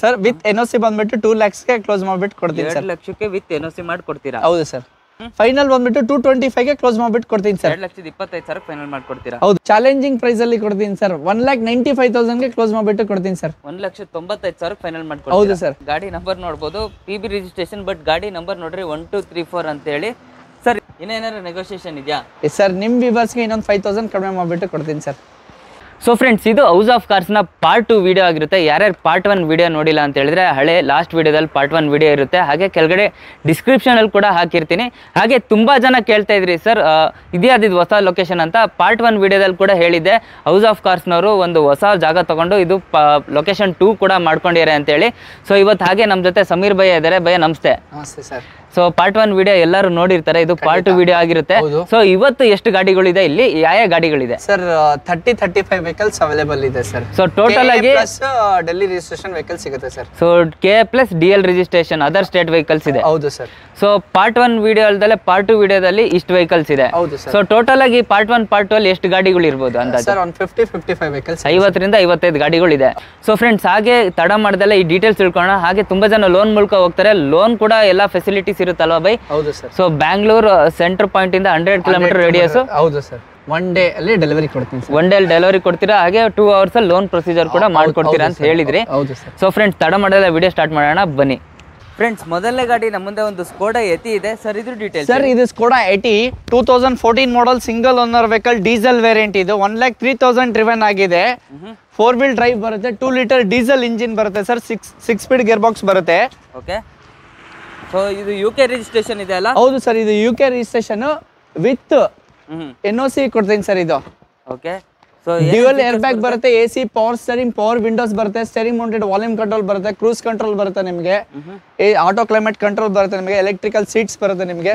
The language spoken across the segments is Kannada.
Sir with N O C ಬಂದ್ಬಿಟ್ಟು ಟೂ ಲ್ಯಾಕ್ಸ್ಗೆ ಕ್ಲೋಸ್ ಮಾಡ್ಬಿಟ್ಟು ಕೊಡ್ತೀನಿ ಎರಡು ಸರ್ ಲಕ್ಷಕ್ಕೆ ವಿತ್ ಎನ್ ಸಿ ಮಾಡಿ ಕೊಡ್ತೀರಾ ಹೌದು ಸರ್ ಫೈನಲ್ ಬಂದ್ಬಿಟ್ಟು ಟೂ ಟ್ವೆಂಟಿ ಫೈವ್ಗೆ ಕ್ಲೋಸ್ ಮಾಡ್ಬಿಟ್ಟು ಕೊಡ್ತೀನಿ ಸರ್ ಎರಡು ಲಕ್ಷದ ಇಪ್ಪತ್ತೈದು ಸಾವಿರ ಫೈನಲ್ ಮಾಡ್ಕೊಡ್ತೀರಾ ಹೌದು ಚಾಲೆಂಜಿಂಗ್ ಪ್ರೈಸ್ ಅಲ್ಲಿ ಕೊಡ್ತೀನಿ sir one lakh ninety five ತೌಸಂಡ್ಗೆ ಕ್ಲೋಸ್ ಮಾಡ್ಬಿಟ್ಟು ಕೊಡ್ತೀನಿ ಸರ್ ಒಂದ್ ಲಕ್ಷ ತೊಂಬತ್ತೈದು ಸಾವಿರ ಫೈನಲ್ ಹೌದು ಮಾಡ್ಕೊಡ್ತೀರಾ ಸರ್ ಗಾಡಿ ನಂಬರ್ ನೋಡ್ಬೋದು ಪಿ ಬಿ ರಿಜಿಸ್ಟ್ರೇಷನ್ ಬಟ್ ಗಾಡಿ ನಂಬರ್ ನೋಡ್ರಿ ಒನ್ ಟು ತ್ರೀ ಫೋರ್ ಅಂತ ಹೇಳಿ ಸರ್ ಇನ್ನೇನಾದ್ರು ನೆಗೋಷಿಯೇಷನ್ ಇದೆಯಾ ಸರ್ ನಿಮ್ಮ ವಿವರ್ಸ್ಗೆ ಇನ್ನೊಂದು ಫೈವ್ ತೌಸಂಡ್ ಕಡಿಮೆ ಮಾಡಿಬಿಟ್ಟು ಕೊಡ್ತೀನಿ ಸರ್ ಸೊ ಫ್ರೆಂಡ್ಸ್ ಇದು ಹೌಸ್ ಆಫ್ ಕಾರ್ಸ್ನ ಪಾರ್ಟ್ ಟು ವಿಡಿಯೋ ಆಗಿರುತ್ತೆ ಯಾರ್ಯಾರು ಪಾರ್ಟ್ ಒನ್ ವಿಡಿಯೋ ನೋಡಿಲ್ಲ ಅಂತ ಹೇಳಿದ್ರೆ ಹಳೆ ಲಾಸ್ಟ್ ವಿಡಿಯೋದಲ್ಲಿ ಪಾರ್ಟ್ ಒನ್ ವಿಡಿಯೋ ಇರುತ್ತೆ ಹಾಗೆ ಕೆಳಗಡೆ ಡಿಸ್ಕ್ರಿಪ್ಷನಲ್ಲಿ ಕೂಡ ಹಾಕಿರ್ತೀನಿ ಹಾಗೆ ತುಂಬ ಜನ ಕೇಳ್ತಾ ಇದ್ರಿ ಸರ್ ಇದೇ ಅದಿದ್ದು ಹೊಸ ಲೊಕೇಶನ್ ಅಂತ ಪಾರ್ಟ್ ಒನ್ ವಿಡಿಯೋದಲ್ಲಿ ಕೂಡ ಹೇಳಿದ್ದೆ ಹೌಸ್ ಆಫ್ ಕಾರ್ಸ್ನವರು ಒಂದು ಹೊಸ ಜಾಗ ತಗೊಂಡು ಇದು ಲೊಕೇಶನ್ ಟೂ ಕೂಡ ಮಾಡ್ಕೊಂಡಿದ್ದಾರೆ ಅಂತೇಳಿ ಸೊ ಇವತ್ತು ಹಾಗೆ ನಮ್ಮ ಜೊತೆ ಸಮೀರ್ ಭಯ್ಯ ಇದ್ದಾರೆ ಭಯ್ಯ ನಮಸ್ತೆ ನಮಸ್ತೆ sir so part one video ಎಲ್ಲರೂ ನೋಡಿರ್ತಾರೆ ಇದು ಪಾರ್ಟ್ ಟು ವಿಡಿಯೋ ಆಗಿರುತ್ತೆ ಹೌದು. ಸೊ ಇವತ್ತು ಎಷ್ಟು ಗಾಡಿಗಳಿದೆ ಇಲ್ಲಿ ಯಾವ ಯಾವ ಗಾಡಿಗಳಿದೆ sir thirty thirty five vehicles available ಇದೆ ಸರ್ ಸೊ ಟೋಟಲ್ ಆಗಿ ಪ್ಲಸ್ ಡೆಲ್ಲಿ ರಿಜಿಸ್ಟ್ರೇಷನ್ ವೆಹಿಕಲ್ ಸಿಗುತ್ತೆ sir so K plus D L registration other state vehicles ಇದೆ ಹೌದು sir so part one video ಅಲ್ದಲೆ ಪಾರ್ಟ್ ಟು ವಿಡಿಯೋದಲ್ಲಿ ಇಷ್ಟು ವೆಹಿಕಲ್ಸ್ ಇದೆ ಹೌದು ಸರ್ ಸೊ ಟೋಟಲ್ ಆಗಿ ಪಾರ್ಟ್ ಒನ್ ಪಾರ್ಟ್ ಟು ಅಲ್ಲಿ ಎಷ್ಟು ಗಾಡಿಗಳು ಇರ್ಬೋದು ಅಂದಾಜು ಸರ್ ಒಂದು ಫಿಫ್ಟಿ ಫಿಫ್ಟಿ ಫೈವ್ ವೆಹಿಕಲ್ಸ್ ಐವತ್ತರಿಂದ ಐವತ್ತೈದು ಗಾಡಿಗಳಿದೆ ಸೊ ಫ್ರೆಂಡ್ಸ್ ಹಾಗೆ ತಡ ಮಾಡ್ದಲ್ಲ ಈ ಡೀಟೇಲ್ಸ್ ತಿಳ್ಕೊಳ್ಳೋಣ ಹಾಗೆ ತುಂಬಾ ಜನ ಲೋನ್ ಮೂಲಕ ಹೋಗ್ತಾರೆ ಲೋನ್ ಕೂಡ ಎಲ್ಲ ಫೆಸಿಲಿಟೀಸ್ ಇರುತ್ತಲ್ವಾ ಬೈ ಹೌದು sir so Bangalore centre point ಇಂದ ಹಂಡ್ರೆಡ್ ಕಿಲೋಮೀಟರ್ ರೇಡಿಯಸ್ ಹೌದು ಸರ್ ಒನ್ ಡೇ ಅಲ್ಲಿ ಡೆಲಿವರಿ ಕೊಡ್ತೀನಿ ಸರ್ ಒನ್ ಡೇ ಡೆಲಿವರಿ ಕೊಡ್ತೀರಾ ಹಾಗೆ ಟೂ ಅವರ್ಸ್ ಅಲ್ಲಿ ಲೋನ್ ಪ್ರೊಸೀಜರ್ ಕೂಡ ಮಾಡ್ಕೊಡ್ತೀರಾ ಅಂತ ಹೇಳಿದ್ರಿ ಹೌದು ಸರ್ ಸೊ ಫ್ರೆಂಡ್ಸ್ ತಡ ಮಾಡೋದ ವಿಡಿಯೋ ಸ್ಟಾರ್ಟ್ ಮಾಡೋಣ ಬನ್ನಿ ಫ್ರೆಂಡ್ಸ್ ಮೊದಲನೇ ಗಾಡಿ ನಮ್ಮ ಮುಂದೆ ಒಂದು ಸ್ಕೋಡಾ ಎತಿ ಇದೆ ಸರ್ ಇದ್ರ ಡೀಟೇಲ್ಸ್ ಸರ್ ಇದು Skoda Yeti two thousand fourteen model single owner vehicle diesel variant ಇದು one lakh three thousand driven ಆಗಿದೆ ಫೋರ್ ವೀಲ್ ಡ್ರೈವ್ ಬರುತ್ತೆ ಟೂ ಲೀಟರ್ ಡೀಸೆಲ್ ಇಂಜಿನ್ ಬರುತ್ತೆ sir six six speed gear box ಬರುತ್ತೆ ಓಕೆ ಸೊ ಇದು ಯು ಕೆ ರಿಜಿಸ್ಟ್ರೇಷನ್ ಇದೆ ಅಲ್ಲ ಹೌದು ಸರ್ ಇದು U K registration with hmm N O C ಕೊಡ್ತೀನಿ ಸರ್ ಇದು okay so dual air bag ಬರುತ್ತೆ A C power steering power windows ಬರುತ್ತೆ ಸ್ಟೇರಿಂಗ್ ಮೌಂಟೆಡ್ ವಾಲ್ಯೂಮ್ ಕಂಟ್ರೋಲ್ ಬರುತ್ತೆ ಕ್ರೂಸ್ ಕಂಟ್ರೋಲ್ ಬರುತ್ತೆ ನಿಮಗೆ ಆಟೋ ಕ್ಲೈಮೇಟ್ ಕಂಟ್ರೋಲ್ ಬರುತ್ತೆ ನಿಮಗೆ ಎಲೆಕ್ಟ್ರಿಕಲ್ ಸೀಟ್ಸ್ ಬರುತ್ತೆ ನಿಮಗೆ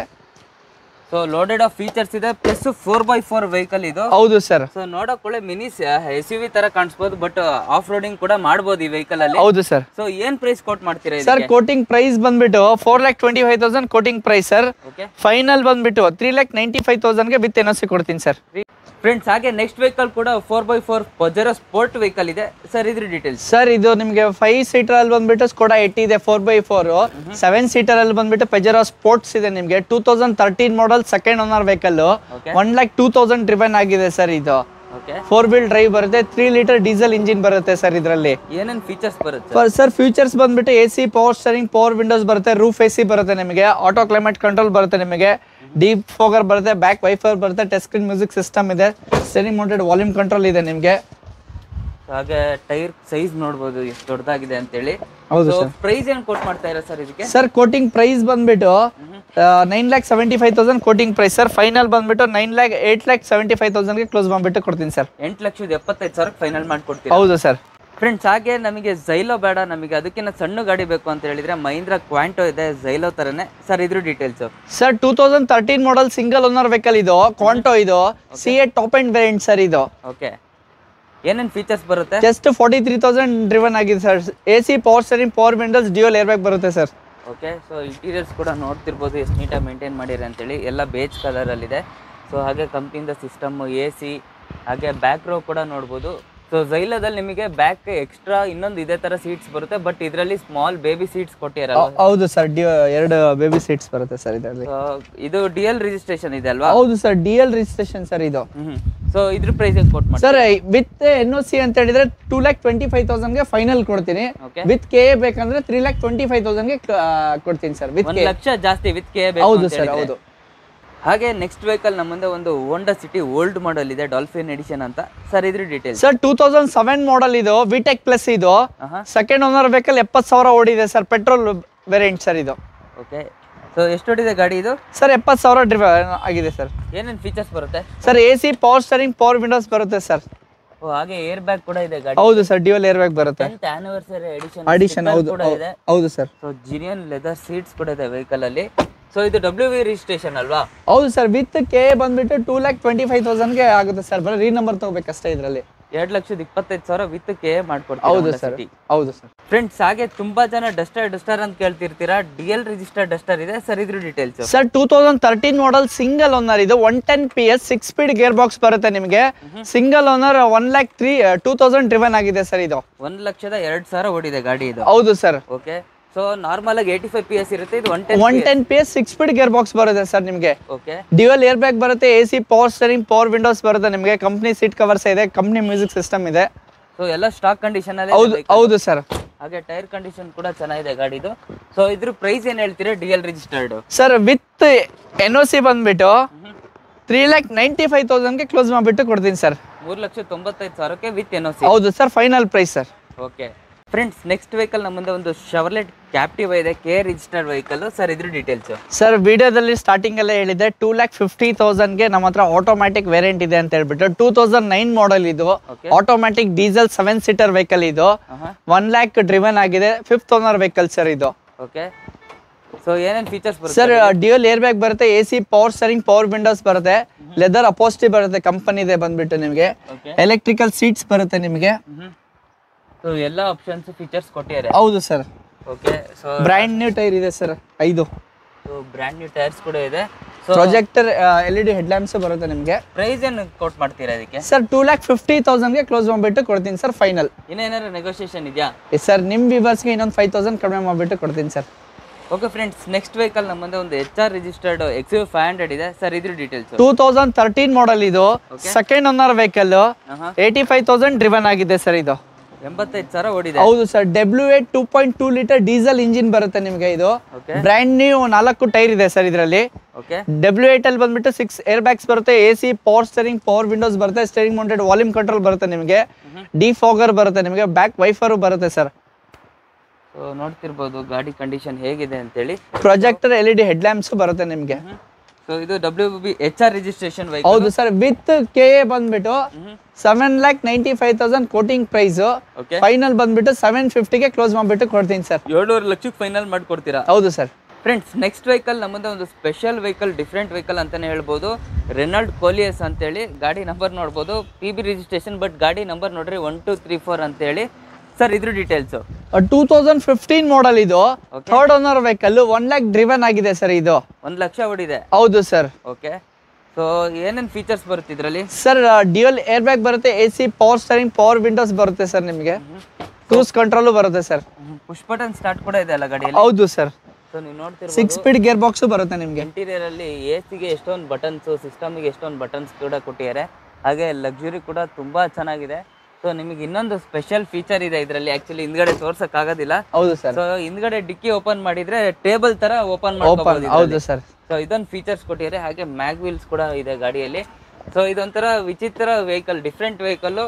ಸೊ ಲೋಡೆಡ್ ಆಫ್ ಫೀಚರ್ಸ್ ಇದೆ plus four by four vehicle ಇದು ಹೌದು ಸರ್ ಸೊ ನೋಡಕ್ ಒಳ್ಳೆ ಮಿನಿ ಎಸ್ ಯು ವಿ ತರ ಕಾಣಿಸ್ಬೋದು ಬಟ್ ಆಫ್ ರೋಡಿಂಗ್ ಕೂಡ ಮಾಡ್ಬೋದು ಈ ವೆಹಿಕಲ್ ಅಲ್ಲಿ ಹೌದು ಸರ್ ಸೊ ಏನ್ ಪ್ರೈಸ್ ಕೋಟ್ ಮಾಡ್ತೀರಾ ಸರ್ ಕೋಟಿಂಗ್ ಪ್ರೈಸ್ ಬಂದ್ಬಿಟ್ಟು four lakh twenty five thousand quoting price sir okay final ಬಂದ್ಬಿಟ್ಟು ತ್ರೀ ಲ್ಯಾಕ್ ನೈಂಟಿ ಫೈವ್ ತೌಸಂಡ್ಗೆ ವಿತ್ ಎನ್ ಸಿ ಕೊಡ್ತೀನಿ ಸರ್ ಫ್ರೆಂಡ್ಸ್ ಹಾಗೆ ನೆಕ್ಸ್ಟ್ ವೆಹಿಕಲ್ ಕೂಡ four by four Pajero Sport vehicle ಇದೆ ಸರ್ ಇದ್ರ ಡೀಟೇಲ್ಸ್ ಸರ್ ಇದು ನಿಮಗೆ ಫೈವ್ ಸೀಟರ್ ಅಲ್ಲಿ ಬಂದ್ಬಿಟ್ಟು ಸ್ಕೋಡಾ ಏಯ್ಟಿ ಇದೆ four by four seven seater ಅಲ್ಲಿ ಬಂದ್ಬಿಟ್ಟು ಪೆಜೆರೋ ಸ್ಪೋರ್ಟ್ಸ್ ಇದೆ ನಿಮಗೆ two thousand thirteen model second owner vehicle Okay. One lakh two thousand driven ಆಗಿದೆ ಸರ್ ಇದು ಓಕೆ ಫೋರ್ ವೀಲ್ ಡ್ರೈವ್ ಬರುತ್ತೆ ತ್ರೀ ಲೀಟರ್ ಡೀಸೆಲ್ ಇಂಜಿನ್ ಬರುತ್ತೆ ಸರ್ ಇದರಲ್ಲಿ ಏನೇನ್ ಫೀಚರ್ಸ್ ಬರುತ್ತೆ ಸರ್ ಫ್ಯೂಚರ್ಸ್ ಬಂದ್ಬಿಟ್ಟು A C power steering power windows ಬರುತ್ತೆ ರೂಫ್ ಎ ಸಿ ಬರುತ್ತೆ ನಿಮಗೆ ಆಟೋ ಕ್ಲೈಮೇಟ್ ಕಂಟ್ರೋಲ್ ಬರುತ್ತೆ ನಿಮಗೆ ಡೀಪ್ ಫೋಗರ್ ಬರುತ್ತೆ ಬ್ಯಾಕ್ ವೈಫರ್ ಬರುತ್ತೆ ಟಚ್ ಸ್ಕ್ರೀನ್ ಮ್ಯೂಸಿಕ್ ಸಿಸ್ಟಮ್ ಇದೆ ಸ್ಟರಿಂಗ್ ಮೌಂಟೆಡ್ ವಾಲ್ಯೂಮ್ ಕಂಟ್ರೋಲ್ ಇದೆ ನಿಮಗೆ ಹಾಗೆ ಟೈರ್ ಸೈಜ್ ನೋಡ್ಬೋದು ಎಷ್ಟು ದೊಡ್ಡದಾಗಿದೆ ಅಂತೇಳಿ ಹೌದು ಸೊ ಪ್ರೈಸ್ ಏನ್ ಕೋಟ್ ಮಾಡ್ತಾ ಇರೋ ಸರ್ ಇದಕ್ಕೆ ಸರ್ ಕೋಟಿಂಗ್ ಪ್ರೈಸ್ ಬಂದ್ಬಿಟ್ಟು nine lakh seventy five thousand quoting price sir final ಬಂದ್ಬಿಟ್ಟು nine lakh eight lakh seventy five ತೌಸಂಡ್ಗೆ ಕ್ಲೋಸ್ ಮಾಡಿಬಿಟ್ಟು ಕೊಡ್ತೀನಿ ಸರ್ ಎಂಟು ಲಕ್ಷದ ಎಪ್ಪತ್ತೈದು ಸಾವಿರ ಫೈನಲ್ ಮಾಡ್ಕೊಡ್ತೀರಾ ಹೌದು ಸರ್ ಫ್ರೆಂಡ್ಸ್ ಹಾಗೆ ನಮಗೆ ಜೈಲೋ ಬೇಡ ನಮಗೆ ಅದಕ್ಕಿಂತ ಸಣ್ಣ ಗಾಡಿ ಬೇಕು ಅಂತ ಹೇಳಿದ್ರೆ ಮಹೀಂದ್ರ ಕ್ವಾಂಟೋ ಇದೆ ಜೈಲೋ ತರನೇ ಸರ್ ಇದ್ರ details sir two thousand thirteen model single owner vehicle ಇದು ಕ್ವಾಂಟೋ ಇದು C A top end variant sir ಇದು ಓಕೆ ಏನೇನ್ ಫೀಚರ್ಸ್ ಬರುತ್ತೆ just forty three thousand driven ಆಗಿದೆ sir A C power steering power windows dual air bag ಬರುತ್ತೆ ಸರ್ ಓಕೆ ಸೊ ಇಂಟೀರಿಯರ್ಸ್ ಕೂಡ ನೋಡ್ತಿರ್ಬೋದು ಎಷ್ಟು ನೀಟಾಗಿ ಮೇಂಟೈನ್ ಮಾಡಿರಿ ಅಂತೇಳಿ ಎಲ್ಲ ಬೇಜ್ ಕಲರಲ್ಲಿದೆ ಸೊ ಹಾಗೆ ಕಂಪ್ನಿಯಿಂದ ಸಿಸ್ಟಮ್ ಎ ಸಿ ಹಾಗೆ ಬ್ಯಾಕ್ ರೋ ಕೂಡ ನೋಡ್ಬೋದು ಸೊ ಜೈಲದಲ್ಲಿ ನಿಮಗೆ ಬ್ಯಾಕ್ ಎಕ್ಸ್ಟ್ರಾ ಇನ್ನೊಂದು ಇದೇ ಥರ ಸೀಟ್ಸ್ ಬರುತ್ತೆ ಬಟ್ ಇದರಲ್ಲಿ ಸ್ಮಾಲ್ ಬೇಬಿ ಸೀಟ್ಸ್ ಕೊಟ್ಟಿರಲ್ಲ ಹೌದು ಸರ್ ಡಿ ಎರಡು ಬೇಬಿ ಸೀಟ್ಸ್ ಬರುತ್ತೆ ಸರ್ ಇದರಲ್ಲಿ ಸೊ ಇದು ಡಿ ಎಲ್ ರಿಜಿಸ್ಟ್ರೇಷನ್ ಇದೆ ಅಲ್ವಾ ಹೌದು sir D L registration sir ಇದು ಹ್ಮ್ ಸೊ ಇದ್ರ ಪ್ರೈಸ್ ಕೊಟ್ ಮಾಡಿ sir with N O C ಅಂತ ಹೇಳಿದ್ರೆ ಟೂ ಲ್ಯಾಕ್ ಟ್ವೆಂಟಿ ಫೈವ್ ತೌಸಂಡ್ಗೆ ಫೈನಲ್ ಕೊಡ್ತೀನಿ Okay. ವಿತ್ ಕೆ ಬೇಕಂದ್ರೆ ತ್ರೀ ಲ್ಯಾಕ್ ಟ್ವೆಂಟಿ ಫೈವ್ ತೌಸಂಡ್ಗೆ ಕೊಡ್ತೀನಿ ಸರ್ ವಿತ್ ಒಂದು ಕೆ ಲಕ್ಷ ಜಾಸ್ತಿ ವಿತ್ ಕೆ ಹೌದು ಸರ್ ಹೌದು ಹಾಗೆ ನೆಕ್ಸ್ಟ್ ವೆಹಿಕಲ್ ನಮ್ಮ ಮುಂದೆ ಒಂದು ಹೋಂಡಾ ಸಿಟಿ ಓಲ್ಡ್ ಮಾಡೆಲ್ ಇದೆ ಡಾಲ್ಫಿನ್ ಎಡಿಷನ್ ಅಂತ ಸರ್ ಇದ್ರ details sir two thousand seven model ಇದು ವಿಟೆಕ್ ಪ್ಲಸ್ ಇದು ಆಹಾ ಸೆಕೆಂಡ್ ಓನರ್ ವೆಹಿಕಲ್ ಎಪ್ಪತ್ತು ಸಾವಿರ ಓಡಿದೆ ಸರ್ ಪೆಟ್ರೋಲ್ ವೇರಿಯಂಟ್ ಸರ್ ಇದು ಓಕೆ ಸೊ ಎಷ್ಟು ಹೊಡಿದೆ ಗಾಡಿ ಇದು ಸರ್ ಎಪ್ಪತ್ತು ಸಾವಿರ ಡ್ರಿವ್ ಆಗಿದೆ ಸರ್ ಏನೇನು ಫೀಚರ್ಸ್ ಬರುತ್ತೆ sir A C power steering power windows ಬರುತ್ತೆ ಸರ್ ಓ ಹಾಗೆ ಏರ್ ಬ್ಯಾಗ್ ಕೂಡ ಇದೆ ಗಾಡಿ ಹೌದು ಸರ್ ಡ್ಯೂಯಲ್ ಏರ್ ಬ್ಯಾಗ್ ಬರುತ್ತೆ ಟೆಂತ್ ಆನಿವರ್ಸರಿ ಎಡಿಷನ್ ಅಡಿಷನ್ ಹೌದು ಕೂಡ ಇದೆ ಹೌದು sir so genuine leather seats ಕೂಡ ಇದೆ ವೆಹಿಕಲ್ ಅಲ್ಲಿ ಸೊ ಇದು ಡಬ್ಲ್ಯೂ ವಿ ರಿಜಿಸ್ಟ್ರೇಷನ್ ಅಲ್ವಾ ಹೌದು ಸರ್ ವಿತ್ ಕೆ ಬಂದ್ಬಿಟ್ಟು ಟೂ ಲ್ಯಾಕ್ ಟ್ವೆಂಟಿ ಫೈವ್ ತೌಸಂಡ್ಗೆ ಆಗುತ್ತೆ ಸರ್ ಬರೀ ರೀ ನಂಬರ್ ತಗೋಬೇಕಷ್ಟೇ ಇದರಲ್ಲಿ ಎರಡ್ ಲಕ್ಷದ ಇಪ್ಪತ್ತೈದು ಸಾವಿರ ವಿತ್ ಕೆ ಹೌದು ಮಾಡ್ಕೊಡ್ತೀವಿ ಸರ್ ಹೌದು ಸರ್ ಫ್ರೆಂಡ್ಸ್ ಹಾಗೆ ತುಂಬಾ ಜನ ಡಸ್ಟರ್ ಡಸ್ಟರ್ ಅಂತ ಕೇಳ್ತಿರ್ತೀರಾ ಡಿ ಎಲ್ ರಿಜಿಸ್ಟರ್ ಡಸ್ಟರ್ ಇದೆ ಸರ್ ಇದ್ರ details sir two thousand thirteen model single owner ಇದು one ten P S six speed gear box ಬರುತ್ತೆ ನಿಮಗೆ single owner one lakh three two thousand driven ಆಗಿದೆ ಸರ್ ಇದು ಒಂದ್ ಲಕ್ಷದ ಎರಡ್ ಸಾವಿರ ಓಡಿದೆ ಗಾಡಿ ಇದು ಹೌದು ಸರ್ ಓಕೆ ಸೊ ನಾರ್ಮಲ್ ಆಗಿ ಏಯ್ಟಿ ಫೈವ್ ಪಿ ಎಸ್ ಇರುತ್ತೆ ಇದು one ten one ten P S six speed gear box ಬರುತ್ತೆ ಸರ್ ನಿಮಗೆ ಓಕೆ ಡ್ಯುಯಲ್ ಏರ್ ಬ್ಯಾಗ್ ಬರುತ್ತೆ A C power steering power windows ಬರುತ್ತೆ ನಿಮಗೆ ಕಂಪ್ನಿ ಸೀಟ್ ಕವರ್ಸ್ ಇದೆ ಕಂಪ್ನಿ ಮ್ಯೂಸಿಕ್ ಸಿಸ್ಟಮ್ ಇದೆ ಸೊ ಎಲ್ಲ ಸ್ಟಾಕ್ ಕಂಡೀಷನ್ ಅಲ್ಲಿ ಹೌದು ಹೌದು ಸರ್ ಹಾಗೆ ಟೈರ್ ಕಂಡೀಷನ್ ಕೂಡ ಚೆನ್ನಾಗಿದೆ ಗಾಡಿದು ಸೊ ಇದ್ರ ಪ್ರೈಸ್ ಏನ್ ಹೇಳ್ತೀರಾ D L registered sir with N O C ಬಂದ್ಬಿಟ್ಟು ತ್ರೀ ಲ್ಯಾಕ್ ನೈಂಟಿ ಫೈವ್ ತೌಸಂಡ್ಗೆ ಕ್ಲೋಸ್ ಮಾಡಿಬಿಟ್ಟು ಕೊಡ್ತೀನಿ ಸರ್ ಮೂರ್ ಲಕ್ಷ ತೊಂಬತ್ತೈದು ಸಾವಿರಕ್ಕೆ ವಿತ್ ಎನ್ ಸಿ ಹೌದು sir final price sir okay friends next vehicle ನಮ್ಮ ಮುಂದೆ ಒಂದು ಶವರ್ಲೆಟ್ ಕ್ಯಾಪ್ಟಿವ್ ಇದೆ ಕೆ ರಿಜಿಸ್ಟರ್ಡ್ ವೆಹಿಕಲ್ ಸರ್ ಇದ್ರ ಡೀಟೇಲ್ಸ್ ಸರ್ ವಿಡಿಯೋದಲ್ಲಿ ಸ್ಟಾರ್ಟಿಂಗ್ ಅಲ್ಲೇ ಹೇಳಿದೆ ಟೂ ಲ್ಯಾಕ್ ಫಿಫ್ಟಿ ತೌಸಂಡ್ಗೆ ನಮ್ಮ ಹತ್ರ ಆಟೋಮ್ಯಾಟಿಕ್ ವೇರಿಯಂಟ್ ಇದೆ ಅಂತ ಹೇಳ್ಬಿಟ್ಟು ಟೂ ತೌಸಂಡ್ ನೈನ್ ಮಾಡಲ್ ಇದು Okay. Automatic diesel seven seater vehicle ಇದು ಒನ್ ಲ್ಯಾಕ್ ಡ್ರಿವನ್ ಆಗಿದೆ ಫಿಫ್ತ್ ಓನರ್ ವೆಹಿಕಲ್ ಸರ್ ಇದು ಓಕೆ ಸೊ ಏನೇನ್ ಫೀಚರ್ಸ್ ಬರುತ್ತೆ ಸರ್ ಡ್ಯೂಯಲ್ ಏರ್ ಬ್ಯಾಗ್ ಬರುತ್ತೆ A C power steering power windows ಬರುತ್ತೆ ಲೆದರ್ ಅಪೋಸ್ಟಿ ಬರುತ್ತೆ ಕಂಪನಿ ಇದೆ ಬಂದ್ಬಿಟ್ಟು ನಿಮಗೆ ಓಕೆ ಎಲೆಕ್ಟ್ರಿಕಲ್ ಸೀಟ್ಸ್ ಬರುತ್ತೆ ನಿಮಗೆ ಸೊ ಎಲ್ಲ ಆಪ್ಷನ್ಸ್ ಫೀಚರ್ಸ್ ಕೊಟ್ಟಿದ್ದಾರೆ ಹೌದು sir okay so brand new tyre ಇದೆ ಸರ್ ಐದು ಸೊ ಬ್ರ್ಯಾಂಡ್ ನ್ಯೂ ಟೈರ್ಸ್ ಕೂಡ ಇದೆ so projector L E D head lamps ಬರುತ್ತೆ ನಿಮಗೆ ಪ್ರೈಸ್ ಏನು ಕೊಟ್ ಮಾಡ್ತೀರಾ ಅದಕ್ಕೆ ಸರ್ ಟೂ ಲ್ಯಾಕ್ ಫಿಫ್ಟಿ ತೌಸಂಡ್ಗೆ ಕ್ಲೋಸ್ ಮಾಡಿಬಿಟ್ಟು ಕೊಡ್ತೀನಿ ಸರ್ ಫೈನಲ್ ಇನ್ನೇನಾದ್ರು ನೆಗೋಷಿಯೇಷನ್ ಇದೆಯಾ ಸರ್ ನಿಮ್ಮ ವಿವರ್ಸ್ಗೆ ಇನ್ನೊಂದು ಫೈವ್ ತೌಸಂಡ್ ಕಡಿಮೆ ಮಾಡಿಬಿಟ್ಟು ಕೊಡ್ತೀನಿ sir okay friends next vehicle ನಮ್ಮ ಮುಂದೆ ಒಂದು H R registered X five hundred ಇದೆ ಸರ್ ಇದ್ರ details two thousand thirteen model ಇದು ಸೆಕೆಂಡ್ ಓನರ್ ವೆಹಿಕಲ್ ಆಹಾ. ಏಯ್ಟಿ ಫೈವ್ ತೌಸಂಡ್ ಡ್ರಿವನ್ ಆಗಿದೆ ಸರ್ ಇದು ಎಂಬತ್ತೈದು ಸಾವಿರ ಓಡಿದೆ ಹೌದು sir W eight two point two litre diesel engine ಬರುತ್ತೆ ನಿಮಗೆ ಇದು ಓಕೆ ಬ್ರ್ಯಾಂಡ್ ನ್ಯೂ ನಾಲ್ಕು ಟೈರ್ ಇದೆ ಸರ್ ಇದರಲ್ಲಿ ಓಕೆ ಡಬ್ಲ್ಯೂ ಏಟ್ ಅಲ್ಲಿ ಬಂದ್ಬಿಟ್ಟು ಸಿಕ್ಸ್ ಏರ್ ಬ್ಯಾಗ್ಸ್ ಬರುತ್ತೆ A C power steering power windows ಬರುತ್ತೆ ಸ್ಟರಿಂಗ್ ಮೌಂಟೆಡ್ ವಾಲ್ಯೂಮ್ ಕಂಟ್ರೋಲ್ ಬರುತ್ತೆ ನಿಮಗೆ ಡಿ ಫಾಗರ್ ಬರುತ್ತೆ ನಿಮಗೆ ಬ್ಯಾಕ್ ವೈಫರು ಬರುತ್ತೆ ಸರ್ ಸೊ ನೋಡ್ತಿರ್ಬೋದು ಗಾಡಿ ಕಂಡೀಷನ್ ಹೇಗಿದೆ ಅಂತೇಳಿ projector L E D head lamps ಬರುತ್ತೆ ನಿಮಗೆ ಸೊ ಇದು W B H R registration vehicle ಹೌದು ಸರ್ ವಿತ್ ಕೆ ಎ ಬಂದ್ಬಿಟ್ಟು seven lakh ninety five thousand quoting price okay final ಬಂದ್ಬಿಟ್ಟು ಸೆವೆನ್ ಫಿಫ್ಟಿಗೆ ಕ್ಲೋಸ್ ಮಾಡಿಬಿಟ್ಟು ಕೊಡ್ತೀನಿ ಸರ್ ಏಳುವರೆ ಲಕ್ಷಕ್ಕೆ ಫೈನಲ್ ಮಾಡ್ಕೊಡ್ತೀರಾ ಹೌದು ಸರ್ ಫ್ರೆಂಡ್ಸ್ ನೆಕ್ಸ್ಟ್ ವೆಹಿಕಲ್ ನಮ್ಮದು ಒಂದು ಸ್ಪೆಷಲ್ ವೆಹಿಕಲ್ ಡಿಫ್ರೆಂಟ್ ವೆಹಿಕಲ್ ಅಂತಾನೆ ಹೇಳ್ಬೋದು ರೆನಾಲ್ಡ್ ಕೋಲಿಯಸ್ ಅಂತೇಳಿ ಗಾಡಿ ನಂಬರ್ ನೋಡ್ಬೋದು ಪಿ ಬಿ ರಿಜಿಸ್ಟ್ರೇಷನ್ ಬಟ್ ಗಾಡಿ ನಂಬರ್ ನೋಡ್ರಿ ಒನ್ ಟು ತ್ರೀ ಫೋರ್ ಅಂತೇಳಿ ಸರ್ ಇದ್ರ details two thousand fifteen model ಇದು third owner vehicle one lakh driven ಆಗಿದೆ ಸರ್ ಇದು ಒಂದು ಲಕ್ಷ ಓಡಿದೆ ಹೌದು ಸರ್ ಓಕೆ ಸೊ ಏನೇನು ಫೀಚರ್ಸ್ ಬರುತ್ತೆ ಇದರಲ್ಲಿ ಸರ್ ಡ್ಯೂಯಲ್ ಏರ್ ಬ್ಯಾಗ್ ಬರುತ್ತೆ A C power steering power windows ಬರುತ್ತೆ ಸರ್ ನಿಮಗೆ ಕ್ರೂಸ್ ಕಂಟ್ರೋಲು ಬರುತ್ತೆ ಸರ್ ಪುಷ್ ಬಟನ್ ಸ್ಟಾರ್ಟ್ ಕೂಡ ಇದೆ ಅಲ್ಲ ಗಾಡಿಯಲ್ಲಿ ಹೌದು ಸರ್ ಸೊ ನೀವು ನೋಡ್ತಿರ್ಬೋದು ಸಿಕ್ಸ್ ಸ್ಪೀಡ್ ಗೇರ್ ಬಾಕ್ಸು ಬರುತ್ತೆ ನಿಮಗೆ ಇಂಟೀರಿಯರ್ ಅಲ್ಲಿ ಎ ಸಿಗೆ ಎಷ್ಟೊಂದು ಬಟನ್ಸ್ ಸಿಸ್ಟಮ್ಗೆ ಎಷ್ಟೊಂದು ಬಟನ್ಸ್ ಕೂಡ ಕೊಟ್ಟಿದ್ದಾರೆ ಹಾಗೆ ಲಕ್ಸುರಿ ಕೂಡ ತುಂಬಾ ಚೆನ್ನಾಗಿದೆ ಸೊ ನಿಮಗೆ ಇನ್ನೊಂದು ಸ್ಪೆಷಲ್ ಫೀಚರ್ ಇದೆ ಇದರಲ್ಲಿ ಆಕ್ಚುಲಿ ಹಿಂದ್ಗಡೆ ತೋರ್ಸಕ್ ಆಗೋದಿಲ್ಲ ಹೌದು ಸರ್ ಸೊ ಹಿಂದ್ಗಡೆ ಡಿಕ್ಕಿ ಓಪನ್ ಮಾಡಿದ್ರೆ ಟೇಬಲ್ ತರ ಓಪನ್ ಓಪನ್ ಮಾಡ್ಕೋಬಹುದು ಹೌದು ಸರ್ ಸೊ ಇದೊಂದು ಫೀಚರ್ಸ್ ಕೊಟ್ಟಿದ್ದಾರೆ ಹಾಗೆ ಮ್ಯಾಗ್ ವೀಲ್ಸ್ ಕೂಡ ಇದೆ ಗಾಡಿಯಲ್ಲಿ ಸೊ ಇದೊಂಥರ ವಿಚಿತ್ರ vehicle different vehicle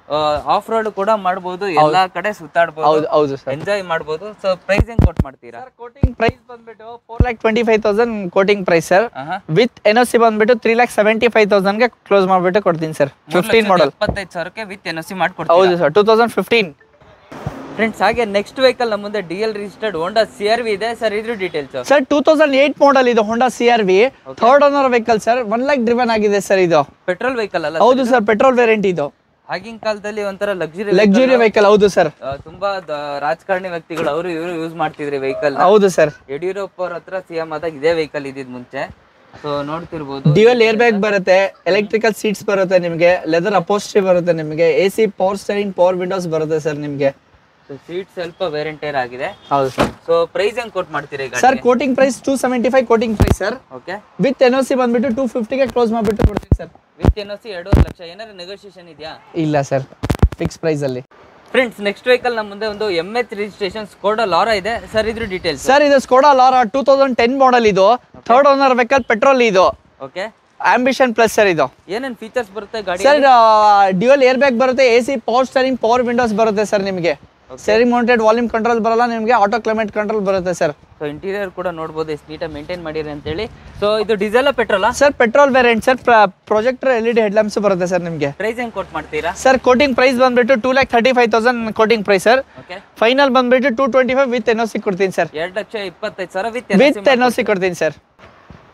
off road ಕೂಡ ಮಾಡ್ಬೋದು ಎಲ್ಲಾ ಕಡೆ ಸುತ್ತಾಡ್ಬೋದು ಹೌದು ಹೌದು ಸರ್ ಎಂಜಾಯ್ ಮಾಡ್ಬೋದು ಸೊ ಪ್ರೈಸ್ ಹೆಂಗ್ ಕೊಟ್ ಮಾಡ್ತೀರಾ ಕೋಟಿಂಗ್ ಪ್ರೈಸ್ ಬಂದ್ಬಿಟ್ಟು four lakh twenty five thousand quoting price sir ಆಹಾ. ವಿತ್ ಎನ್ ಸಿ ಬಂದ್ಬಿಟ್ಟು ತ್ರೀ ಲ್ಯಾಕ್ ಸೆವೆಂಟಿ ಫೈವ್ ತೌಸಂಡ್ಗೆ ಕ್ಲೋಸ್ ಮಾಡಿಬಿಟ್ಟು ಕೊಡ್ತೀನಿ ಸರ್ ಫಿಫ್ಟೀನ್ ಮಾಡಲ್ ಇಪ್ಪತ್ತೈದು ಸಾವಿರಕ್ಕೆ ವಿತ್ ಎನ್ ಸಿ ಮಾಡ್ಕೊಡ್ತೀವಿ ಹೌದು sir two thousand fifteen friends ಹಾಗೆ ನೆಕ್ಸ್ಟ್ ವೆಹಿಕಲ್ ನಮ್ಮ ಮುಂದೆ D L registered Honda C R V ಇದೆ ಸರ್ ಇದ್ರ details sir two thousand eight model ಇದು Honda C R V third owner vehicle sir one lakh driven ಆಗಿದೆ ಸರ್ ಇದು ಪೆಟ್ರೋಲ್ ವೆಹಿಕಲ್ ಅಲ್ಲ ಹೌದು ಸರ್ ಪೆಟ್ರೋಲ್ ವೇರಿಯಂಟ್ ಇದು ಆಗಿನ ಕಾಲದಲ್ಲಿ ಒಂಥರ ಲಕ್ಸುರಿ ಲಕ್ಸುರಿ ವೆಹಿಕಲ್ ಹೌದು ಸರ್ ತುಂಬಾ ದ- ರಾಜಕಾರಣಿ ವ್ಯಕ್ತಿಗಳು ಅವರು ಇವರು ಯೂಸ್ ಮಾಡ್ತಿದ್ರಿ ವೆಹಿಕಲ್ ಹೌದು ಸರ್ ಯಡಿಯೂರಪ್ಪ ಅವ್ರ ಹತ್ರ ಸಿ ಎಂ ಆದಾಗ ಇದೇ ವೆಹಿಕಲ್ ಇದ್ದಿದ್ ಮುಂಚೆ ಸೊ ನೋಡ್ತಿರ್ಬೋದು ಡ್ಯೂಯಲ್ ಏರ್ ಬ್ಯಾಗ್ ಬರುತ್ತೆ ಎಲೆಕ್ಟ್ರಿಕಲ್ ಸೀಟ್ಸ್ ಬರುತ್ತೆ ನಿಮಗೆ ಲೆದರ್ ಅಪೋಸ್ಟ್ರಿ ಬರುತ್ತೆ ನಿಮಗೆ A C power steering power windows ಬರುತ್ತೆ ಸರ್ ನಿಮಗೆ ಸೀಟ್ ಸ್ವಲ್ಪ ವೇರಿಯಂಟೇರ್ ಆಗಿದೆ ಹೌದು ಸರ್ ಸೊ ಪ್ರೈಸ್ ಹೆಂಗ್ ಕೊಟ್ ಮಾಡ್ತೀರಾ ಈಗ sir quoting price two seventy five quoting price sir okay with N C ಬಂದ್ಬಿಟ್ಟು ಟೂ ಫಿಫ್ಟಿಗೆ ಕ್ಲೋಸ್ ಮಾಡಿಬಿಟ್ಟು ಕೊಡ್ತೀನಿ ಸರ್ ವಿತ್ ಎನ್ ಸಿ ಎರಡೂವರೆ ಲಕ್ಷ ಏನಾದ್ರು ನೆಗೋಷಿಯೇಷನ್ ಇದೆಯಾ ಇಲ್ಲ ಸರ್ ಫಿಕ್ಸ್ ಪ್ರೈಸ್ ಅಲ್ಲಿ ಫ್ರೆಂಡ್ಸ್ ನೆಕ್ಸ್ಟ್ ವೆಹಿಕಲ್ ನಮ್ಮ ಮುಂದೆ ಒಂದು M H registration Skoda Laura ಇದೆ ಸರ್ ಇದ್ರ ಡೀಟೇಲ್ಸ್ ಸರ್ ಇದು Skoda Laura two thousand ten model ಇದು ಥರ್ಡ್ ಓನರ್ ವೆಹಿಕಲ್ ಪೆಟ್ರೋಲ್ ಇದು ಓಕೆ ಆಂಬಿಷನ್ ಪ್ಲಸ್ ಸರ್ ಇದು ಏನೇನ್ ಫೀಚರ್ಸ್ ಬರುತ್ತೆ ಗಾಡಿ ಸರ್ ಡ್ಯೂಯಲ್ ಏರ್ ಬ್ಯಾಗ್ ಬರುತ್ತೆ A C power steering power windows ಬರುತ್ತೆ ಸರ್ ನಿಮಗೆ ಸ್ಟರಿಂಗ್ ಮೌಂಟೆಡ್ ವಾಲ್ಯೂಮ್ ಕಂಟ್ರೋಲ್ ಬರಲ್ಲ ನಿಮಗೆ ಆಟೋ ಕ್ಲೈಮೇಟ್ ಕಂಟ್ರೋಲ್ ಬರುತ್ತೆ ಸರ್ ಸೊ ಇಂಟೀರಿಯರ್ ಕೂಡ ನೋಡ್ಬೋದು ಎಷ್ಟು ನೀಟಾಗಿ ಮೇಂಟೈನ್ ಮಾಡಿರಿ ಅಂತೇಳಿ ಸೊ ಇದು ಡೀಸೆಲ್ ಪೆಟ್ರೋಲಾ sir petrol variant sir projector L E D head lamps ಬರುತ್ತೆ ಸರ್ ನಿಮಗೆ ಪ್ರೈಸ್ ಹೆಂಗ್ ಕೊಟ್ ಮಾಡ್ತೀರಾ ಸರ್ ಕೋಟಿಂಗ್ ಪ್ರೈಸ್ ಬಂದ್ಬಿಟ್ಟು two lakh thirty five thousand quoting price sir okay final ಬಂದ್ಬಿಟ್ಟು two twenty five with N C ಕೊಡ್ತೀನಿ ಸರ್ ಎರಡು ಲಕ್ಷ ಇಪ್ಪತ್ತೈದು ಸಾವಿರ ವಿತ್ ವಿತ್ ಎನ್ ಸಿ ಕೊಡ್ತೀನಿ ಸರ್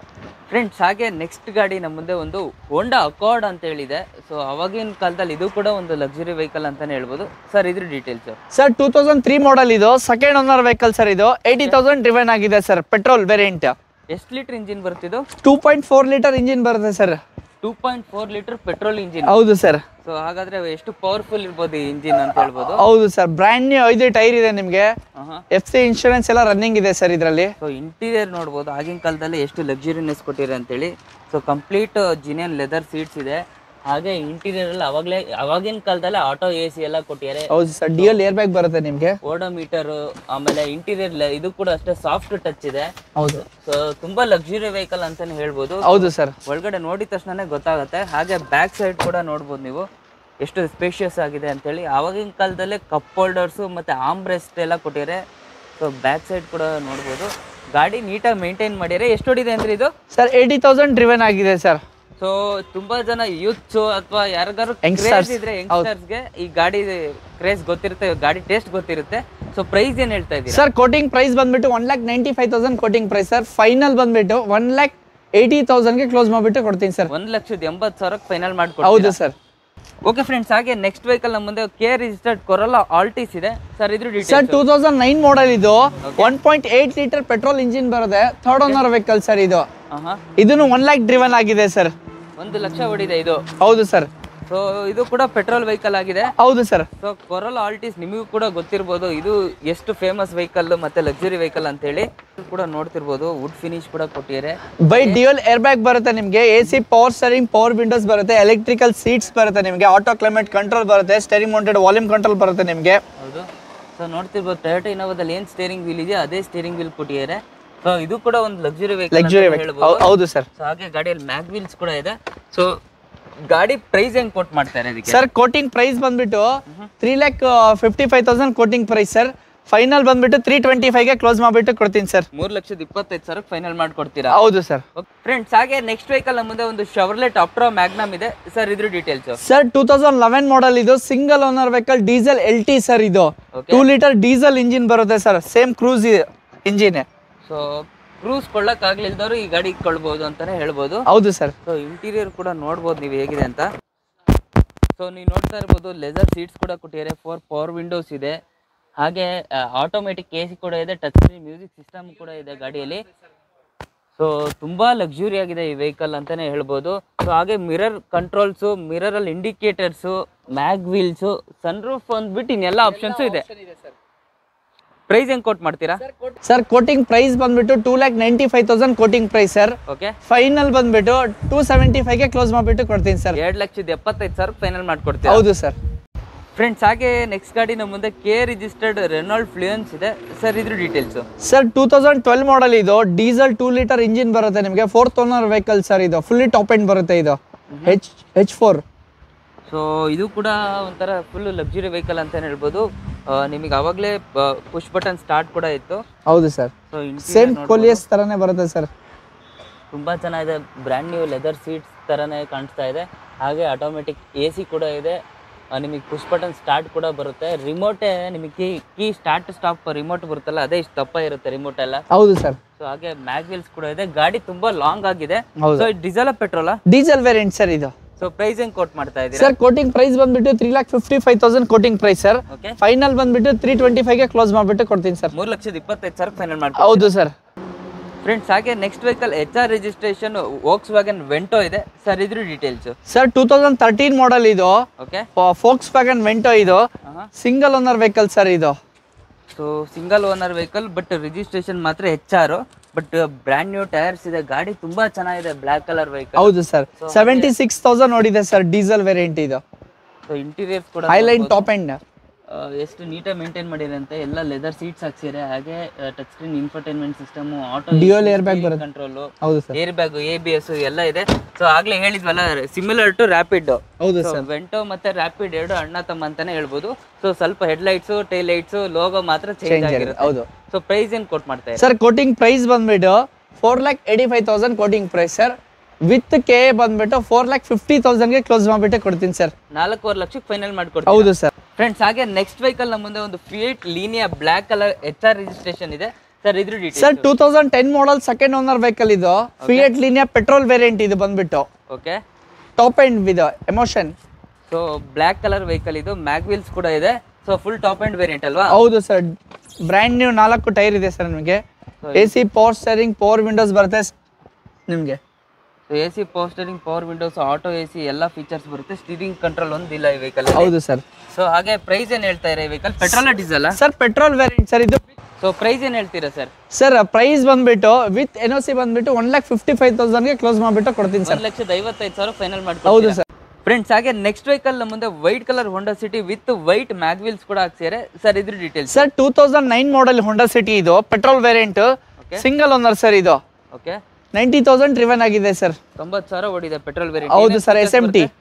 ಫ್ರೆಂಡ್ಸ್ ಹಾಗೆ ನೆಕ್ಸ್ಟ್ ಗಾಡಿ ನಮ್ಮ ಮುಂದೆ ಒಂದು ಹೋಂಡಾ ಅಕಾರ್ಡ್ ಅಂತ ಹೇಳಿದೆ ಸೊ ಅವಾಗಿನ ಕಾಲದಲ್ಲಿ ಇದು ಕೂಡ ಒಂದು ಲಕ್ಸುರಿ ವೆಹಿಕಲ್ ಅಂತಾನೆ ಹೇಳ್ಬೋದು ಸರ್ ಇದ್ರ details sir two thousand three model ಇದು ಸೆಕೆಂಡ್ ಓನರ್ ವೆಹಿಕಲ್ ಸರ್ ಇದು ಏಯ್ಟಿ ತೌಸಂಡ್ ಡ್ರಿವನ್ ಆಗಿದೆ ಸರ್ ಪೆಟ್ರೋಲ್ ವೇರಿಯಂಟ್ ಎಷ್ಟು ಲೀಟರ್ ಇಂಜಿನ್ ಬರ್ತಿದ್ದು two point four litre engine ಬರುತ್ತೆ sir two point four litre petrol engine ಹೌದು ಸರ್ ಸೊ ಹಾಗಾದ್ರೆ ಎಷ್ಟು ಪವರ್ಫುಲ್ ಇರ್ಬೋದು ಈ ಇಂಜಿನ್ ಅಂತ ಹೇಳ್ಬೋದು ಹೌದು ಸರ್ ಬ್ರ್ಯಾಂಡ್ ನ್ಯೂ ಐದು ಟೈರ್ ಇದೆ ನಿಮಗೆ ಎಫ್ ಸಿ ಇನ್ಶೂರೆನ್ಸ್ ಎಲ್ಲ ರನ್ನಿಂಗ್ ಇದೆ ಸರ್ ಇದರಲ್ಲಿ ಸೊ ಇಂಟೀರಿಯರ್ ನೋಡ್ಬೋದು ಆಗಿನ ಕಾಲದಲ್ಲಿ ಎಷ್ಟು ಲಕ್ಸುರಿನೆಸ್ ಕೊಟ್ಟಿದೆ ಅಂತೇಳಿ so complete genuine leather seats ಇದೆ ಹಾಗೆ ಇಂಟೀರಿಯರ್ ಅಲ್ಲಿ ಅವಾಗಲೇ ಅವಾಗಿನ ಕಾಲದಲ್ಲಿ ಆಟೋ ಎ ಸಿ ಎಲ್ಲ ಕೊಟ್ಟಿದ್ದಾರೆ ಹೌದು ಸರ್ ಡಿಎಲ್ ಏರ್ ಬ್ಯಾಗ್ ಬರುತ್ತೆ ನಿಮಗೆ ಓಡೋಮೀಟರ್ ಆಮೇಲೆ ಇಂಟೀರಿಯರ್ ಇದು ಕೂಡ ಅಷ್ಟೇ ಸಾಫ್ಟ್ ಟಚ್ ಇದೆ ಹೌದು ಸೊ ತುಂಬಾ ಲಕ್ಸುರಿ ವೆಹಿಕಲ್ ಅಂತಾನೆ ಹೇಳ್ಬೋದು ಹೌದು ಸರ್ ಒಳಗಡೆ ನೋಡಿದ ತಕ್ಷಣನೇ ಗೊತ್ತಾಗುತ್ತೆ ಹಾಗೆ ಬ್ಯಾಕ್ ಸೈಡ್ ಕೂಡ ನೋಡ್ಬೋದು ನೀವು ಎಷ್ಟು ಸ್ಪೇಷಿಯಸ್ ಆಗಿದೆ ಅಂತೇಳಿ ಆವಾಗಿನ ಕಾಲದಲ್ಲೇ ಕಪ್ ಹೋಲ್ಡರ್ಸು ಮತ್ತು ಆಮ್ರೆಸ್ಟ್ ಎಲ್ಲ ಕೊಟ್ಟಿದ್ದಾರೆ ಸೊ ಬ್ಯಾಕ್ ಸೈಡ್ ಕೂಡ ನೋಡ್ಬೋದು ಗಾಡಿ ನೀಟಾಗಿ ಮೇಂಟೈನ್ ಮಾಡಿದರೆ ಎಷ್ಟು ಹೊಡಿದೆ ಅಂದ್ರೆ ಇದು ಸರ್ ಏಯ್ಟಿ ತೌಸಂಡ್ ಡ್ರಿವನ್ ಆಗಿದೆ ಸರ್ ಸೊ ತುಂಬಾ ಜನ ಯೂತ್ಸ್ ಅಥವಾ ಯಾರಿಗಾರು Youngsters. ಕ್ರೇಜ್ ಇದ್ರೆ ಯಂಗ್ಸ್ಟರ್ಸ್ಗೆ ಈ ಗಾಡಿ ಕ್ರೇಜ್ ಗೊತ್ತಿರುತ್ತೆ ಗಾಡಿ ಟೇಸ್ಟ್ ಗೊತ್ತಿರುತ್ತೆ ಸೊ ಪ್ರೈಸ್ ಏನ್ ಹೇಳ್ತಾ ಇದ್ದೀರಾ ಸರ್ ಕೋಟಿಂಗ್ ಪ್ರೈಸ್ ಬಂದ್ಬಿಟ್ಟು one lakh ninety five thousand quoting price sir final ಬಂದ್ಬಿಟ್ಟು ಒನ್ ಲ್ಯಾಕ್ ಏಯ್ಟಿ ತೌಸಂಡ್ಗೆ ಕ್ಲೋಸ್ ಮಾಡಿಬಿಟ್ಟು ಕೊಡ್ತೀನಿ ಸರ್ ಒಂದ್ ಲಕ್ಷದ ಎಂಬತ್ತು ಸಾವಿರಕ್ಕೆ ಫೈನಲ್ ಹೌದು ಮಾಡ್ಕೊಡ್ತೀರಾ ಸರ್ ಓಕೆ ಫ್ರೆಂಡ್ಸ್ ಹಾಗೆ ನೆಕ್ಸ್ಟ್ ವೆಹಿಕಲ್ ನಮ್ಮ ಮುಂದೆ ಕೆ ರಿಜಿಸ್ಟರ್ಡ್ ಕೊರಲ್ಲ ಆಲ್ಟಿಸ್ ಇದೆ ಸರ್ ಇದ್ರ sir details two thousand nine model ಇದು one point eight litre petrol engine ಬರುತ್ತೆ ಥರ್ಡ್ ಓನರ್ ವೆಹಿಕಲ್ ಸರ್ ಇದು ಹಾ ಇದನ್ನು ಒನ್ ಲ್ಯಾಕ್ ಡ್ರಿವನ್ ಆಗಿದೆ ಸರ್ ಒಂದು ಲಕ್ಷ ಹೊಡಿದೆ ಇದು ಹೌದು ಸರ್ ಸೊ ಇದು ಕೂಡ ಪೆಟ್ರೋಲ್ ವೆಹಿಕಲ್ ಆಗಿದೆ ಹೌದು ಸರ್ ಸೊ ಕೊರಲ್ ಆಲ್ಟಿಸ್ ನಿಮಗೂ ಕೂಡ ಗೊತ್ತಿರ್ಬೋದು ಇದು ಎಷ್ಟು ಫೇಮಸ್ ವೆಹಿಕಲ್ ಮತ್ತೆ ಲಕ್ಸುರಿ ವೆಹಿಕಲ್ ಅಂತೇಳಿ ಇದು ಕೂಡ ನೋಡ್ತಿರ್ಬೋದು ವುಡ್ ಫಿನಿಶ್ ಕೂಡ ಕೊಟ್ಟಿದ್ದಾರೆ ಬೈ ಡ್ಯೂಯಲ್ ಏರ್ ಬ್ಯಾಗ್ ಬರುತ್ತೆ ನಿಮಗೆ A C power steering power windows ಬರುತ್ತೆ ಎಲೆಕ್ಟ್ರಿಕಲ್ ಸೀಟ್ಸ್ ಬರುತ್ತೆ ನಿಮಗೆ ಆಟೋ ಕ್ಲೈಮೇಟ್ ಕಂಟ್ರೋಲ್ ಬರುತ್ತೆ ಸ್ಟೇರಿಂಗ್ ಮೌಂಟೆಡ್ ವಾಲ್ಯೂಮ್ ಕಂಟ್ರೋಲ್ ಬರುತ್ತೆ ನಿಮಗೆ ಹೌದು ಸೊ ನೋಡ್ತಿರ್ಬೋದು ಟೊಯೋಟಾ ಇನೋವಾದಲ್ಲಿ ಏನು ಸ್ಟೇರಿಂಗ್ ವೀಲ್ ಇದೆ ಅದೇ ಸ್ಟೇರಿಂಗ್ ವೀಲ್ ಕೊಟ್ಟಿದ್ದಾರೆ ಸೊ ಇದು ಕೂಡ ಒಂದು ಲಕ್ಸುರಿ ವೆಹಿಕಲ್ ಲಕ್ಸುರಿ ಹೇಳ್ಬೋದು ಹೌದು ಸರ್ ಸೊ ಹಾಗೆ ಗಾಡಿಯಲ್ಲಿ ಮ್ಯಾಗ್ ವೀಲ್ಸ್ ಕೂಡ ಇದೆ ಸೊ ಗಾಡಿ ಪ್ರೈಸ್ ಹೆಂಗ್ ಕೊಟ್ ಮಾಡ್ತಾರೆ ಅದಕ್ಕೆ ಸರ್ ಕೋಟಿಂಗ್ ಪ್ರೈಸ್ ಬಂದ್ಬಿಟ್ಟು three lakh fifty five thousand quoting price sir final ಬಂದ್ಬಿಟ್ಟು ತ್ರೀ ಟ್ವೆಂಟಿ ಫೈವ್ಗೆ ಕ್ಲೋಸ್ ಮಾಡಿಬಿಟ್ಟು ಕೊಡ್ತೀನಿ ಸರ್ ಮೂರ್ ಲಕ್ಷದ ಇಪ್ಪತ್ತೈದು ಸಾವಿರ ಫೈನಲ್ ಮಾಡ್ಕೊಡ್ತೀರಾ ಹೌದು ಸರ್ ಫ್ರೆಂಡ್ಸ್ ಹಾಗೆ ನೆಕ್ಸ್ಟ್ ವೆಹಿಕಲ್ ನಮ್ಮ ಮುಂದೆ ಒಂದು ಶವರ್ಲೆಟ್ ಅಪ್ಟ್ರಾ ಮ್ಯಾಗ್ನಮ್ ಇದೆ ಸರ್ ಇದ್ರ details sir two thousand eleven model ಇದು single owner vehicle diesel L T sir ಇದು Okay. Two litre diesel engine ಬರುತ್ತೆ sir same Cruze engine so Cruze ಕೊಳ್ಳಕ್ ಆಗ್ಲಿಲ್ದವ್ರು ಈ ಗಾಡಿ ಕೊಳ್ಬಹುದು ಅಂತಾನೆ ಹೇಳ್ಬೋದು ಹೌದು ಸರ್ ಸೊ ಇಂಟೀರಿಯರ್ ಕೂಡ ನೋಡ್ಬೋದು ನೀವು ಹೇಗಿದೆ ಅಂತ ಸೊ ನೀವು ನೋಡ್ತಾ ಇರ್ಬೋದು ಲೆದರ್ ಸೀಟ್ಸ್ ಕೂಡ ಕೊಟ್ಟಿದ್ದಾರೆ ಫೋರ್ ಪವರ್ ವಿಂಡೋಸ್ ಇದೆ ಹಾಗೆ ಆಟೋಮೆಟಿಕ್ ಎ ಸಿ ಕೂಡ ಇದೆ ಟಚ್ ಸ್ಕ್ರೀನ್ ಮ್ಯೂಸಿಕ್ ಸಿಸ್ಟಮ್ ಕೂಡ ಇದೆ ಗಾಡಿಯಲ್ಲಿ ಸೊ ತುಂಬಾ ಲಕ್ಸುರಿ ಆಗಿದೆ ಈ ವೆಹಿಕಲ್ ಅಂತಾನೆ ಹೇಳ್ಬೋದು ಸೊ ಹಾಗೆ ಮಿರರ್ ಕಂಟ್ರೋಲ್ಸು ಮಿರರ್ ಅಲ್ಲಿ ಇಂಡಿಕೇಟರ್ಸು ಮ್ಯಾಗ್ ವೀಲ್ಸು ಸನ್ರೂಫ್ ಅಂದ್ಬಿಟ್ಟು ಇನ್ನೆಲ್ಲ ಆಪ್ಷನ್ಸು ಇದೆ ಪ್ರೈಸ್ ಹೆಂಗ್ ಕೊಟ್ ಮಾಡ್ತೀರಾ ಸರ್ ಕೋಟಿಂಗ್ ಪ್ರೈಸ್ ಬಂದ್ಬಿಟ್ಟು two lakh ninety five thousand quoting price sir okay final ಬಂದ್ಬಿಟ್ಟು ಟೂ ಸೆವೆಂಟಿ ಫೈವ್ಗೆ ಕ್ಲೋಸ್ ಮಾಡಿಬಿಟ್ಟು ಕೊಡ್ತೀನಿ ಸರ್ ಎರಡ್ ಲಕ್ಷದ ಎಪ್ಪತ್ತೈದು ಸಾವಿರ ಫೈನಲ್ ಮಾಡ್ಕೊಡ್ತೀರಾ ಹೌದು ಸರ್ ಫ್ರೆಂಡ್ಸ್ ಹಾಗೆ ನೆಕ್ಸ್ಟ್ ಗಾಡಿ ನಮ್ಮ ಮುಂದೆ ಕೆ ರಿಜಿಸ್ಟರ್ಡ್ ರೆನಾಲ್ಡ್ ಫ್ಲೂಯನ್ಸ್ ಇದೆ ಸರ್ ಇದ್ರ details sir two thousand twelve model ಇದು ಡೀಸೆಲ್ ಟೂ ಲೀಟರ್ ಇಂಜಿನ್ ಬರುತ್ತೆ ನಿಮಗೆ ಫೋರ್ತ್ ಓನರ್ ವೆಹಿಕಲ್ ಸರ್ ಇದು ಫುಲ್ಲಿ ಟಾಪ್ ಎಂಡ್ ಬರುತ್ತೆ ಇದು ಹೆಚ್ ಹೆಚ್ ಫೋರ್ ಸೊ ಇದು ಕೂಡ ಒಂಥರ ಫುಲ್ ಲಕ್ಸುರಿ ವೆಹಿಕಲ್ ಅಂತಾನೆ ಹೇಳ್ಬೋದು ಆ, ನಿಮಗೆ ಅವಾಗಲೇ ಪುಷ್ ಬಟನ್ ಸ್ಟಾರ್ಟ್ ಕೂಡ ಇತ್ತು ಹೌದು ಸರ್ ಸೊ ಸೇಮ್ ಕೊಲಿಯಸ್ ತರನೇ ಬರುತ್ತೆ ಸರ್ ತುಂಬಾ ಚೆನ್ನಾಗಿದೆ ಬ್ರ್ಯಾಂಡ್ ನ್ಯೂ ಲೆದರ್ ಸೀಟ್ಸ್ ತರನೇ ಕಾಣಿಸ್ತಾ ಇದೆ ಹಾಗೆ ಆಟೋಮೆಟಿಕ್ ಎ ಸಿ ಕೂಡ ಇದೆ ನಿಮಗೆ ಪುಷ್ ಬಟನ್ ಸ್ಟಾರ್ಟ್ ಕೂಡ ಬರುತ್ತೆ ರಿಮೋಟೇ ನಿಮಗೆ key key start stop remote ಬರುತ್ತಲ್ಲ ಅದೇ ಇಷ್ಟು ದಪ್ಪ ಇರುತ್ತೆ ರಿಮೋಟ್ ಎಲ್ಲ ಹೌದು ಸರ್ ಸೊ ಹಾಗೆ ಮ್ಯಾಗ್ ವೀಲ್ಸ್ ಕೂಡ ಇದೆ ಗಾಡಿ ತುಂಬಾ ಲಾಂಗ್ ಆಗಿದೆ ಹೌದು. ಸೊ ಡೀಸೆಲ್ ಪೆಟ್ರೋಲಾ ಡೀಸೆಲ್ ವೇರಿಯಂಟ್ ಸರ್ ಇದು ಸೊ ಪ್ರೈಸ್ ಹೆಂಗ್ ಕೋಟ್ ಮಾಡ್ತಾ ಇದ್ದೀರಾ ಸರ್ ಕೋಟಿಂಗ್ ಪ್ರೈಸ್ ಬಂದ್ಬಿಟ್ಟು three lakh fifty five thousand quoting price sir okay final ಬಂದ್ಬಿಟ್ಟು ತ್ರೀ ಟ್ವೆಂಟಿ ಫೈವ್ಗೆ ಕ್ಲೋಸ್ ಮಾಡಿಬಿಟ್ಟು ಕೊಡ್ತೀನಿ ಸರ್ ಮೂರು ಲಕ್ಷದ ಇಪ್ಪತ್ತೈದು ಸಾವಿರ ಫೈನಲ್ ಮಾಡ್ಕೊ ಹೌದು ಸರ್ ಫ್ರೆಂಡ್ಸ್ ಹಾಗೆ next vehicle H R registration Volkswagen Vento ಇದೆ ಸರ್ ಇದ್ರ details sir two thousand thirteen model ಇದು ಓಕೆ ಫೋಕ್ಸ್ ವ್ಯಾಗನ್ ವೆಂಟೋ ಇದು ಸಿಂಗಲ್ ಓನರ್ ವೆಹಿಕಲ್ ಸರ್ ಇದು so single owner vehicle but registration ಮಾತ್ರ H R but brand new tyres ಇದೆ ಗಾಡಿ ತುಂಬಾ ಚೆನ್ನಾಗಿದೆ ಬ್ಲ್ಯಾಕ್ ಕಲರ್ ವೆಹಿಕಲ್ ಹೌದು ಸರ್ ಸೆವೆಂಟಿ ಸಿಕ್ಸ್ ತೌಸಂಡ್ ನೋಡಿದೆ ಸರ್ ಡೀಸೆಲ್ ವೇರಿಯಂಟ್ ಇದು ಸೊ ಇಂಟೀರಿಯರ್ಸ್ ಕೂಡ ಹೈಲೈನ್ ಟಾಪ್ ಎಂಡ್ ಆ, ಎಷ್ಟು ನೀಟಾಗಿ ಮೇಂಟೈನ್ ಮಾಡಿರಂತೆ ಎಲ್ಲ ಲೆದರ್ ಸೀಟ್ಸ್ ಹಾಕ್ಸಿದ್ದಾರೆ ಹಾಗೆ touch screen infotainment system auto Dual airbag ಬರುತ್ತೆ. ಕಂಟ್ರೋಲು ಹೌದು sir air bag A B S ಎಲ್ಲ ಇದೆ ಸೊ ಆಗ್ಲೇ ಹೇಳಿದ್ವಲ್ಲ ಸಿಮಿಲರ್ ಟು ರ್ಯಾಪಿಡ್ ಹೌದು ಸರ್ ವೆಂಟೋ ಮತ್ತೆ ರ್ಯಾಪಿಡ್ ಎರಡು ಅಣ್ಣ ತಮ್ಮ ಅಂತಾನೆ ಹೇಳ್ಬೋದು ಸೊ ಸ್ವಲ್ಪ headlights taillights logo ಮಾತ್ರ ಚೇಂಜ್ ಚೇಂಜ್ ಆಗಿರುತ್ತೆ ಹೌದು ಸೊ ಪ್ರೈಸ್ ಏನ್ ಕೊಟ್ ಮಾಡ್ತಾ ಇದ್ದಾರೆ ಸರ್ ಕೋಟಿಂಗ್ ಪ್ರೈಸ್ ಬಂದ್ಬಿಟ್ಟು four lakh eighty five thousand quoting price sir with K ಬಂದ್ಬಿಟ್ಟು ಫೋರ್ ಲ್ಯಾಕ್ ಫಿಫ್ಟಿ ತೌಸಂಡ್ಗೆ ಕ್ಲೋಸ್ ಮಾಡಿಬಿಟ್ಟು ಕೊಡ್ತೀನಿ ಸರ್ ನಾಲ್ಕೂವರೆ ಲಕ್ಷಕ್ಕೆ ಫೈನಲ್ ಮಾಡ್ಕೊಡ್ತೀವಿ ಹೌದು ಸರ್ ಫ್ರೆಂಡ್ಸ್ ಹಾಗೆ ನೆಕ್ಸ್ಟ್ ವೆಹಿಕಲ್ ನಮ್ಮ ಮುಂದೆ ಒಂದು Fiat Linea black colour H R registration ಇದೆ ಸರ್ ಇದ್ರ detail sir two thousand ten model second owner vehicle ಇದು ಫಿಯಟ್ ಲೀನಿಯಾ ಪೆಟ್ರೋಲ್ ವೇರಿಯಂಟ್ ಇದು ಬಂದ್ಬಿಟ್ಟು ಓಕೆ ಟಾಪ್ ಎಂಡ್ ಇದು emotion so black colour vehicle ಇದು ಮ್ಯಾಗ್ ವೀಲ್ಸ್ ಕೂಡ ಇದೆ so full top end variant ಅಲ್ವಾ ಹೌದು ಸರ್ ಬ್ರ್ಯಾಂಡ್ ನ್ಯೂ ನಾಲ್ಕು ಟೈರ್ ಇದೆ ಸರ್ ನಿಮಗೆ A C power steering power windows ಬರುತ್ತೆ ನಿಮಗೆ so A C power steering power windows auto A C ಎಲ್ಲ ಫೀಚರ್ಸ್ ಬರುತ್ತೆ ಸ್ಟೀರಿಂಗ್ ಕಂಟ್ರೋಲ್ ಒಂದಿಲ್ಲ ಈ ವೆಹಿಕಲ್ ಹೌದು ಸರ್ ಸೊ ಹಾಗೆ ಪ್ರೈಸ್ ಏನ್ ಹೇಳ್ತಾ ಇರ vehicle petrol diesel sir petrol variant sir ಇದು ಸೊ ಪ್ರೈಸ್ ಏನ್ ಹೇಳ್ತೀರಾ ಸರ್ ಸರ್ ಪ್ರೈಸ್ ಬಂದ್ಬಿಟ್ಟು ವಿತ್ ಎನ್ ಸಿ ಬಂದ್ಬಿಟ್ಟು ಒನ್ ಲ್ಯಾಕ್ ಫಿಫ್ಟಿ ಫೈವ್ ತೌಸಂಡ್ಗೆ ಕ್ಲೋಸ್ ಮಾಡಿಬಿಟ್ಟು ಕೊಡ್ತೀನಿ ಸರ್ ಒಂದ್ ಲಕ್ಷದ ಐವತ್ತೈದು ಸಾವಿರ ಫೈನಲ್ ಹೌದು ಮಾಡ್ಕೊಡ್ತೀರಾ ಸರ್ ಫ್ರೆಂಡ್ಸ್ ಹಾಗೆ ನೆಕ್ಸ್ಟ್ ವೆಹಿಕಲ್ ಮುಂದೆ white colour Honda City with white mag wheels ಕೂಡ ಹಾಕ್ಸಿದ್ದಾರೆ ಸರ್ ಇದ್ರ details sir two thousand nine model Honda City ಇದು petrol variant single owner sir ಇದು ಓಕೆ ನೈಂಟಿ ತೌಸಂಡ್ ಡ್ರಿವನ್ ಆಗಿದೆ ಸರ್ ತೊಂಬತ್ತು ಸಾವಿರ ಓಡಿದೆ ಪೆಟ್ರೋಲ್ ಹೌದು ಸರ್ ಎಸ್ ಎಮ್ ಟಿ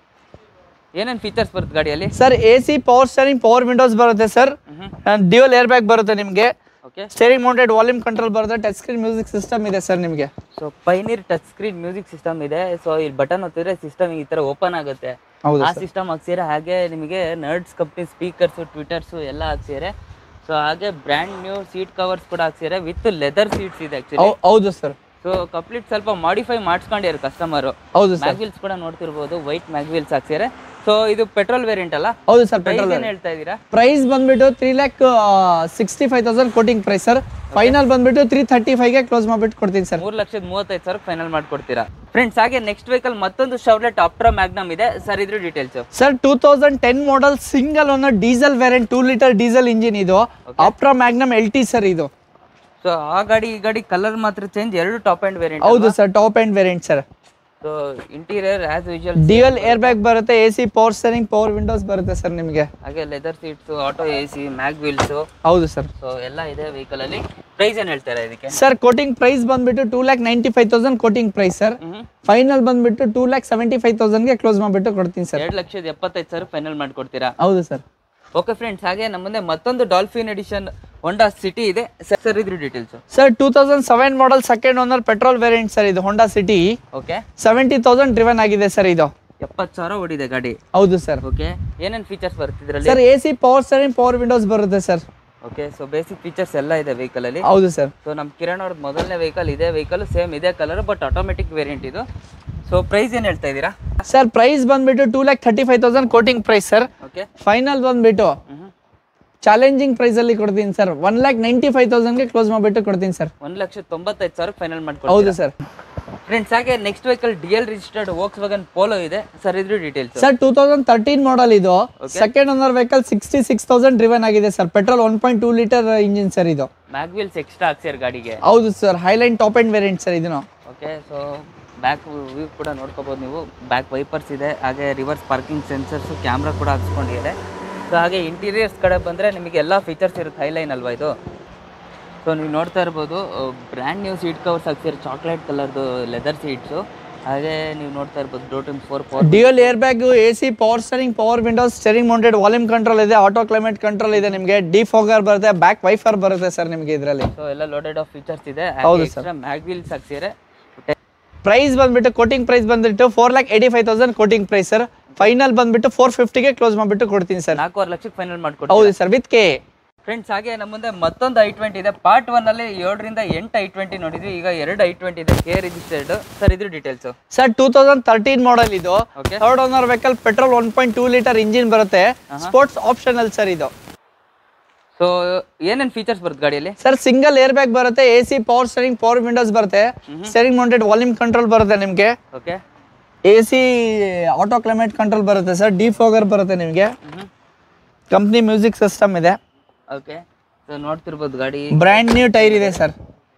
ಏನೇನ್ ಫೀಚರ್ಸ್ ಬರುತ್ತೆ ಗಾಡಿಯಲ್ಲಿ sir A C power steering power windows ಬರುತ್ತೆ ಸರ್ ಡ್ಯೂಯಲ್ ಏರ್ ಬ್ಯಾಗ್ ಬರುತ್ತೆ ನಿಮಗೆ okay steering mounted volume control ಬರುತ್ತೆ ಟಚ್ ಸ್ಕ್ರೀನ್ ಮ್ಯೂಸಿಕ್ ಸಿಸ್ಟಮ್ ಇದೆ ಸರ್ ನಿಮಗೆ so Pioneer touch screen music system ಇದೆ ಸೊ ಇಲ್ಲಿ ಬಟನ್ ಒತ್ತಿದ್ರೆ ಸಿಸ್ಟಮ್ ಈ ತರ ಓಪನ್ ಆಗುತ್ತೆ ಹೌದು ಆ ಸಿಸ್ಟಮ್ ಹಾಕ್ಸಿದ್ರೆ ಹಾಗೆ ನಿಮಗೆ ನರ್ಡ್ಸ್ ಕಂಪ್ನಿ ಸ್ಪೀಕರ್ಸು ಟ್ವಿಟರ್ಸು ಎಲ್ಲ ಹಾಕ್ಸಿದ್ದಾರೆ ಸೊ ಹಾಗೆ ಬ್ರ್ಯಾಂಡ್ ನ್ಯೂ ಸೀಟ್ ಕವರ್ಸ್ ಕೂಡ ಹಾಕ್ಸಿದ್ದಾರೆ ವಿತ್ ಲೆದರ್ ಸೀಟ್ಸ್ ಇದೆ ಆಕ್ಚುಲಿ ಹೌದು ಸರ್ ಸೊ ಕಂಪ್ಲೀಟ್ ಸ್ವಲ್ಪ ಮಾಡಿಫೈ ಮಾಡಿಸ್ಕೊಂಡಿದ್ದಾರೆ ಕಸ್ಟಮರು ಹೌದು ಸರ್ ಮ್ಯಾಗ್ವಿಲ್ಸ್ ಕೂಡ ನೋಡ್ತಿರ್ಬೋದು ವೈಟ್ ಮ್ಯಾಗ್ವಿಲ್ಸ್ ಹಾಕ್ಸಿದ್ದಾರೆ ಸೊ ಇದು ಪೆಟ್ರೋಲ್ ವೇರಿಯಂಟ್ ಅಲ್ಲ ಹೌದು ಸರ್ ಪ್ರೈಸ್ ಪೆಟ್ರೋಲ್ ಏನ್ ಹೇಳ್ತಾ ಇದ್ದೀರಾ ಪ್ರೈಸ್ ಬಂದ್ಬಿಟ್ಟು three lakh sixty five thousand quoting price sir final ಬಂದ್ಬಿಟ್ಟು ತ್ರೀ ಥರ್ಟಿ ಫೈವ್ಗೆ ಕ್ಲೋಸ್ ಮಾಡಿಬಿಟ್ಟು ಕೊಡ್ತೀನಿ ಸರ್ ಮೂರ್ ಲಕ್ಷದ ಮೂವತ್ತೈದು ಸಾವಿರ ಫೈನಲ್ ಮಾಡ್ಕೊಡ್ತೀರಾ ಫ್ರೆಂಡ್ಸ್ ಹಾಗೆ ನೆಕ್ಸ್ಟ್ ವೆಹಿಕಲ್ ಮತ್ತೊಂದು ಶೌರ್ಲೆಟ್ ಆಪ್ಟ್ರಾ ಮ್ಯಾಗ್ನಮ್ ಇದೆ ಸರ್ ಇದ್ರ details sir two thousand ten model single owner diesel variant two litre diesel engine ಇದು Optra Magnum L T sir ಇದು ಸೊ ಆ ಗಾಡಿ ಈ ಗಾಡಿ ಕಲರ್ ಮಾತ್ರ ಚೇಂಜ್ ಎರಡು ಟಾಪ್ ಅಂಡ್ ವೇರಿಯಂಟ್ ಹೌದು sir top end variant sir so interior as usual dual air bag ಬರುತ್ತೆ A C power steering power windows ಬರುತ್ತೆ ಸರ್ ನಿಮಗೆ ಹಾಗೆ leather seats auto A C mag wheels ಹೌದು ಸರ್ ಸೊ ಎಲ್ಲ ಇದೆ ವೆಹಿಕಲ್ ಅಲ್ಲಿ ಪ್ರೈಸ್ ಏನ್ ಹೇಳ್ತಾರೆ ಇದಕ್ಕೆ ಸರ್ ಕೋಟಿಂಗ್ ಪ್ರೈಸ್ ಬಂದ್ಬಿಟ್ಟು two lakh ninety five thousand quoting price sir hmm final ಬಂದ್ಬಿಟ್ಟು ಟೂ ಲ್ಯಾಕ್ ಸೆವೆಂಟಿ ಫೈವ್ ತೌಸಂಡ್ಗೆ ಕ್ಲೋಸ್ ಮಾಡಿಬಿಟ್ಟು ಕೊಡ್ತೀನಿ ಸರ್ ಎರಡು ಲಕ್ಷದ ಎಪ್ಪತ್ತೈದು ಸಾವಿರ ಫೈನಲ್ ಮಾಡ್ಕೊಡ್ತೀರಾ ಹೌದು ಸರ್ ಓಕೆ ಫ್ರೆಂಡ್ಸ್ ಹಾಗೆ ನಮ್ಮ ಮುಂದೆ ಮತ್ತೊಂದು ಡಾಲ್ಫಿನ್ ಎಡಿಷನ್ ಹೊಂಡಾ ಸಿಟಿ ಇದೆ ಸರ್ ಇದ್ರ details sir two thousand seven model second owner petrol variant sir ಇದು Honda City okay seventy thousand driven ಆಗಿದೆ ಸರ್ ಇದು ಎಪ್ಪತ್ತು ಸಾವಿರ ಓಡಿದೆ ಗಾಡಿ ಹೌದು ಸರ್ ಓಕೆ ಏನೇನು ಫೀಚರ್ಸ್ ಬರುತ್ತೆ ಇದರಲ್ಲಿ sir A C power steering power windows ಬರುತ್ತೆ sir okay so basic features ಎಲ್ಲ ಇದೆ ವೆಹಿಕಲ್ ಅಲ್ಲಿ ಹೌದು ಸರ್ ಸೊ ನಮ್ಮ ಕಿರಣ್ ಅವ್ರದ್ದು ಮೊದಲನೇ ವೆಹಿಕಲ್ ಇದೇ ವೆಹಿಕಲ್ ಸೇಮ್ ಇದೇ ಕಲರ್ ಬಟ್ ಆಟೋಮೆಟಿಕ್ ವೇರಿಯಂಟ್ ಇದು ಸೊ ಪ್ರೈಸ್ ಏನು ಹೇಳ್ತಾ ಇದ್ದೀರಾ ಸರ್ ಪ್ರೈಸ್ ಬಂದ್ಬಿಟ್ಟು two lakh thirty five thousand quoting price sir okay final ಬಂದ್ಬಿಟ್ಟು ಚಾಲೆಂಜಿಂಗ್ ಪ್ರೈಸ್ ಅಲ್ಲಿ ಕೊಡ್ತೀನಿ sir one lakh ninety five ತೌಸಂಡ್ಗೆ ಕ್ಲೋಸ್ ಮಾಡಿಬಿಟ್ಟು ಕೊಡ್ತೀನಿ ಸರ್ ಒಂದು ಲಕ್ಷ ತೊಂಬತ್ತೈದು ಸಾವಿರ ಫೈನಲ್ ಮಾಡ್ಕೊಡ್ತೀರಾ ಹೌದು ಸರ್ ಫ್ರೆಂಡ್ಸ್ ಹಾಗೆ next vehicle D L registered Volkswagen Polo ಇದೆ ಸರ್ ಇದ್ರ details sir two thousand thirteen model ಇದು second owner vehicle sixty six thousand driven ಆಗಿದೆ sir petrol one point two litre engine sir ಇದು ಮ್ಯಾಗ್ ವೀಲ್ಸ್ ಎಕ್ಸ್ಟ್ರಾ ಹಾಕ್ಸಿರ್ ಗಾಡಿಗೆ ಹೌದು sir Highline top end variant sir ಇದನ್ನು ಓಕೆ ಸೊ ಬ್ಯಾಕ್ ವ್ಯೂ ಕೂಡ ನೋಡ್ಕೋಬೋದು ನೀವು ಬ್ಯಾಕ್ ವೈಪರ್ಸ್ ಇದೆ ಹಾಗೆ ರಿವರ್ಸ್ ಪಾರ್ಕಿಂಗ್ ಸೆನ್ಸರ್ಸು ಕ್ಯಾಮ್ರಾ ಕೂಡ ಹಾಕ್ಸ್ಕೊಂಡಿದೆ ಸೊ ಹಾಗೆ ಇಂಟೀರಿಯರ್ಸ್ ಕಡೆ ಬಂದರೆ ನಿಮಗೆ ಎಲ್ಲ ಫೀಚರ್ಸ್ ಇರುತ್ತೆ ಹೈಲೈನ್ ಅಲ್ವಾ ಇದು ಸೊ ನೀವು ನೋಡ್ತಾ ಇರ್ಬೋದು ಬ್ರ್ಯಾಂಡ್ ನ್ಯೂ ಸೀಟ್ ಕವರ್ಸ್ ಹಾಕ್ಸಿರೋ ಚಾಕ್ಲೇಟ್ ಕಲರ್ದು ಲೆದರ್ ಸೀಟ್ಸು ಹಾಗೆ ನೀವು ನೋಡ್ತಾ ಇರ್ಬೋದು ಡೋ ಟು ಫೋರ್ ಫೋರ್ dual air bag A C power steering power windows steering mounted volume control ಇದೆ ಆಟೋ ಕ್ಲೈಮೇಟ್ ಕಂಟ್ರೋಲ್ ಇದೆ ನಿಮಗೆ ಡಿ ಫೋಗರ್ ಬರುತ್ತೆ ಬ್ಯಾಕ್ ವೈಫರ್ ಬರುತ್ತೆ ಸರ್ ನಿಮಗೆ ಇದರಲ್ಲಿ ಸೊ ಎಲ್ಲ ಲೋಡೆಡ್ ಆಫ್ ಫೀಚರ್ಸ್ ಇದೆ ಹೌದು ಎಕ್ಸ್ಟ್ರಾ ಮ್ಯಾಗ್ ವೀಲ್ಸ್ ಹಾಕ್ಸಿದ್ರೆ ಪ್ರೈಸ್ ಬಂದ್ಬಿಟ್ಟು ಕೋಟಿಂಗ್ ಪ್ರೈಸ್ ಬಂದ್ಬಿಟ್ಟು four lakh eighty five thousand quoting price sir final ಬಂದ್ಬಿಟ್ಟು ಫೋರ್ ಫಿಫ್ಟಿಗೆ ಕ್ಲೋಸ್ ಮಾಡಿಬಿಟ್ಟು ಕೊಡ್ತೀನಿ ಸರ್ ನಾಲ್ಕೂವರೆ ಲಕ್ಷಕ್ಕೆ ಫೈನಲ್ ಮಾಡ್ಕೊಡ್ತೀವಿ ಹೌದು ಸರ್ ವಿತ್ ಕೆ ಫ್ರೆಂಡ್ಸ್ ಹಾಗೆ ನಮ್ಮ ಮುಂದೆ ಮತ್ತೊಂದು ಐ ಟ್ವೆಂಟಿ ಇದೆ ಪಾರ್ಟ್ ಒನ್ ಅಲ್ಲಿ ಏಳರಿಂದ ಎಂಟು ಐ ಟ್ವೆಂಟಿ ನೋಡಿದ್ವಿ ಈಗ ಎರಡು ಐ ಟ್ವೆಂಟಿ ಇದೆ ಕೆ ರಿಜಿಸ್ಟರ್ಡ್ ಸರ್ ಇದ್ರ details sir two thousand thirteen model ಇದು okay third owner vehicle petrol one point two litre engine ಬರುತ್ತೆ ಸ್ಪೋರ್ಟ್ಸ್ ಆಪ್ಷನಲ್ ಸರ್ ಇದು ಸೊ ಏನೇನು ಫೀಚರ್ಸ್ ಬರುತ್ತೆ ಗಾಡಿಯಲ್ಲಿ ಸರ್ ಸಿಂಗಲ್ ಏರ್ ಬ್ಯಾಗ್ ಬರುತ್ತೆ A C power steering power windows ಬರುತ್ತೆ ಸ್ಟೇರಿಂಗ್ ಮೌಂಟೆಡ್ ವಾಲ್ಯೂಮ್ ಕಂಟ್ರೋಲ್ ಬರುತ್ತೆ ನಿಮಗೆ okay A C auto climate control ಬರುತ್ತೆ ಸರ್ ಡಿ ಫೋಗರ್ ಬರುತ್ತೆ ನಿಮಗೆ ಕಂಪ್ನಿ ಮ್ಯೂಸಿಕ್ ಸಿಸ್ಟಮ್ ಇದೆ ಓಕೆ ಸೊ ನೋಡ್ತಿರ್ಬೋದು ಗಾಡಿ ಬ್ರ್ಯಾಂಡ್ ನ್ಯೂ ಟೈರ್ ಇದೆ ಸರ್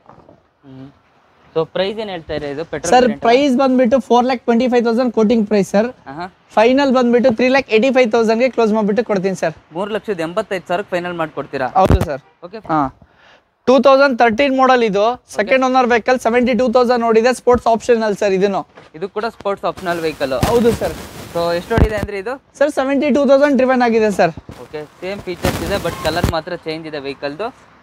ಸೊ ಪ್ರೈಸ್ ಏನು ಹೇಳ್ತಾ ಇದೆ ಇದು ಪೆಟ್ರೋಲ್ ಸರ್ ಪ್ರೈಸ್ ಬಂದ್ಬಿಟ್ಟು four lakh twenty five thousand quoting price sir ಹಾಂ ಫೈನಲ್ ಬಂದ್ಬಿಟ್ಟು ತ್ರೀ ಲ್ಯಾಕ್ ಏಯ್ಟಿ ಫೈವ್ ತೌಸಂಡ್ಗೆ ಕ್ಲೋಸ್ ಮಾಡಿಬಿಟ್ಟು ಕೊಡ್ತೀನಿ ಸರ್ ಮೂರು ಲಕ್ಷದ ಎಂಬತ್ತೈದು ಸಾವಿರಕ್ಕೆ ಫೈನಲ್ ಮಾಡ್ಕೊಡ್ತೀರಾ ಹೌದು ಸರ್ ಓಕೆ ಹಾಂ ಟೂ ತೌಸಂಡ್ ತರ್ಟೀನ್ ಮಾಡಲ್ ಇದು second owner vehicle seventy two thousand ನೋಡಿದೆ ಸ್ಪೋರ್ಟ್ಸ್ ಆಪ್ಷನಲ್ ಸರ್ ಇದನ್ನು ಇದು ಕೂಡ ಸ್ಪೋರ್ಟ್ಸ್ ಆಪ್ಷನಲ್ ವೆಹಿಕಲ್ ಹೌದು ಸರ್ ಸೊ ಎಷ್ಟು ಹೊಡಿದೆ ಅಂದ್ರೆ ಇದು sir seventy two thousand driven ಆಗಿದೆ ಸರ್ ಓಕೆ ಸೇಮ್ ಫೀಚರ್ಸ್ ಇದೆ ಬಟ್ ಕಲರ್ ಮಾತ್ರ ಚೇಂಜ್ ಇದೆ ವೆಹಿಕಲ್ದು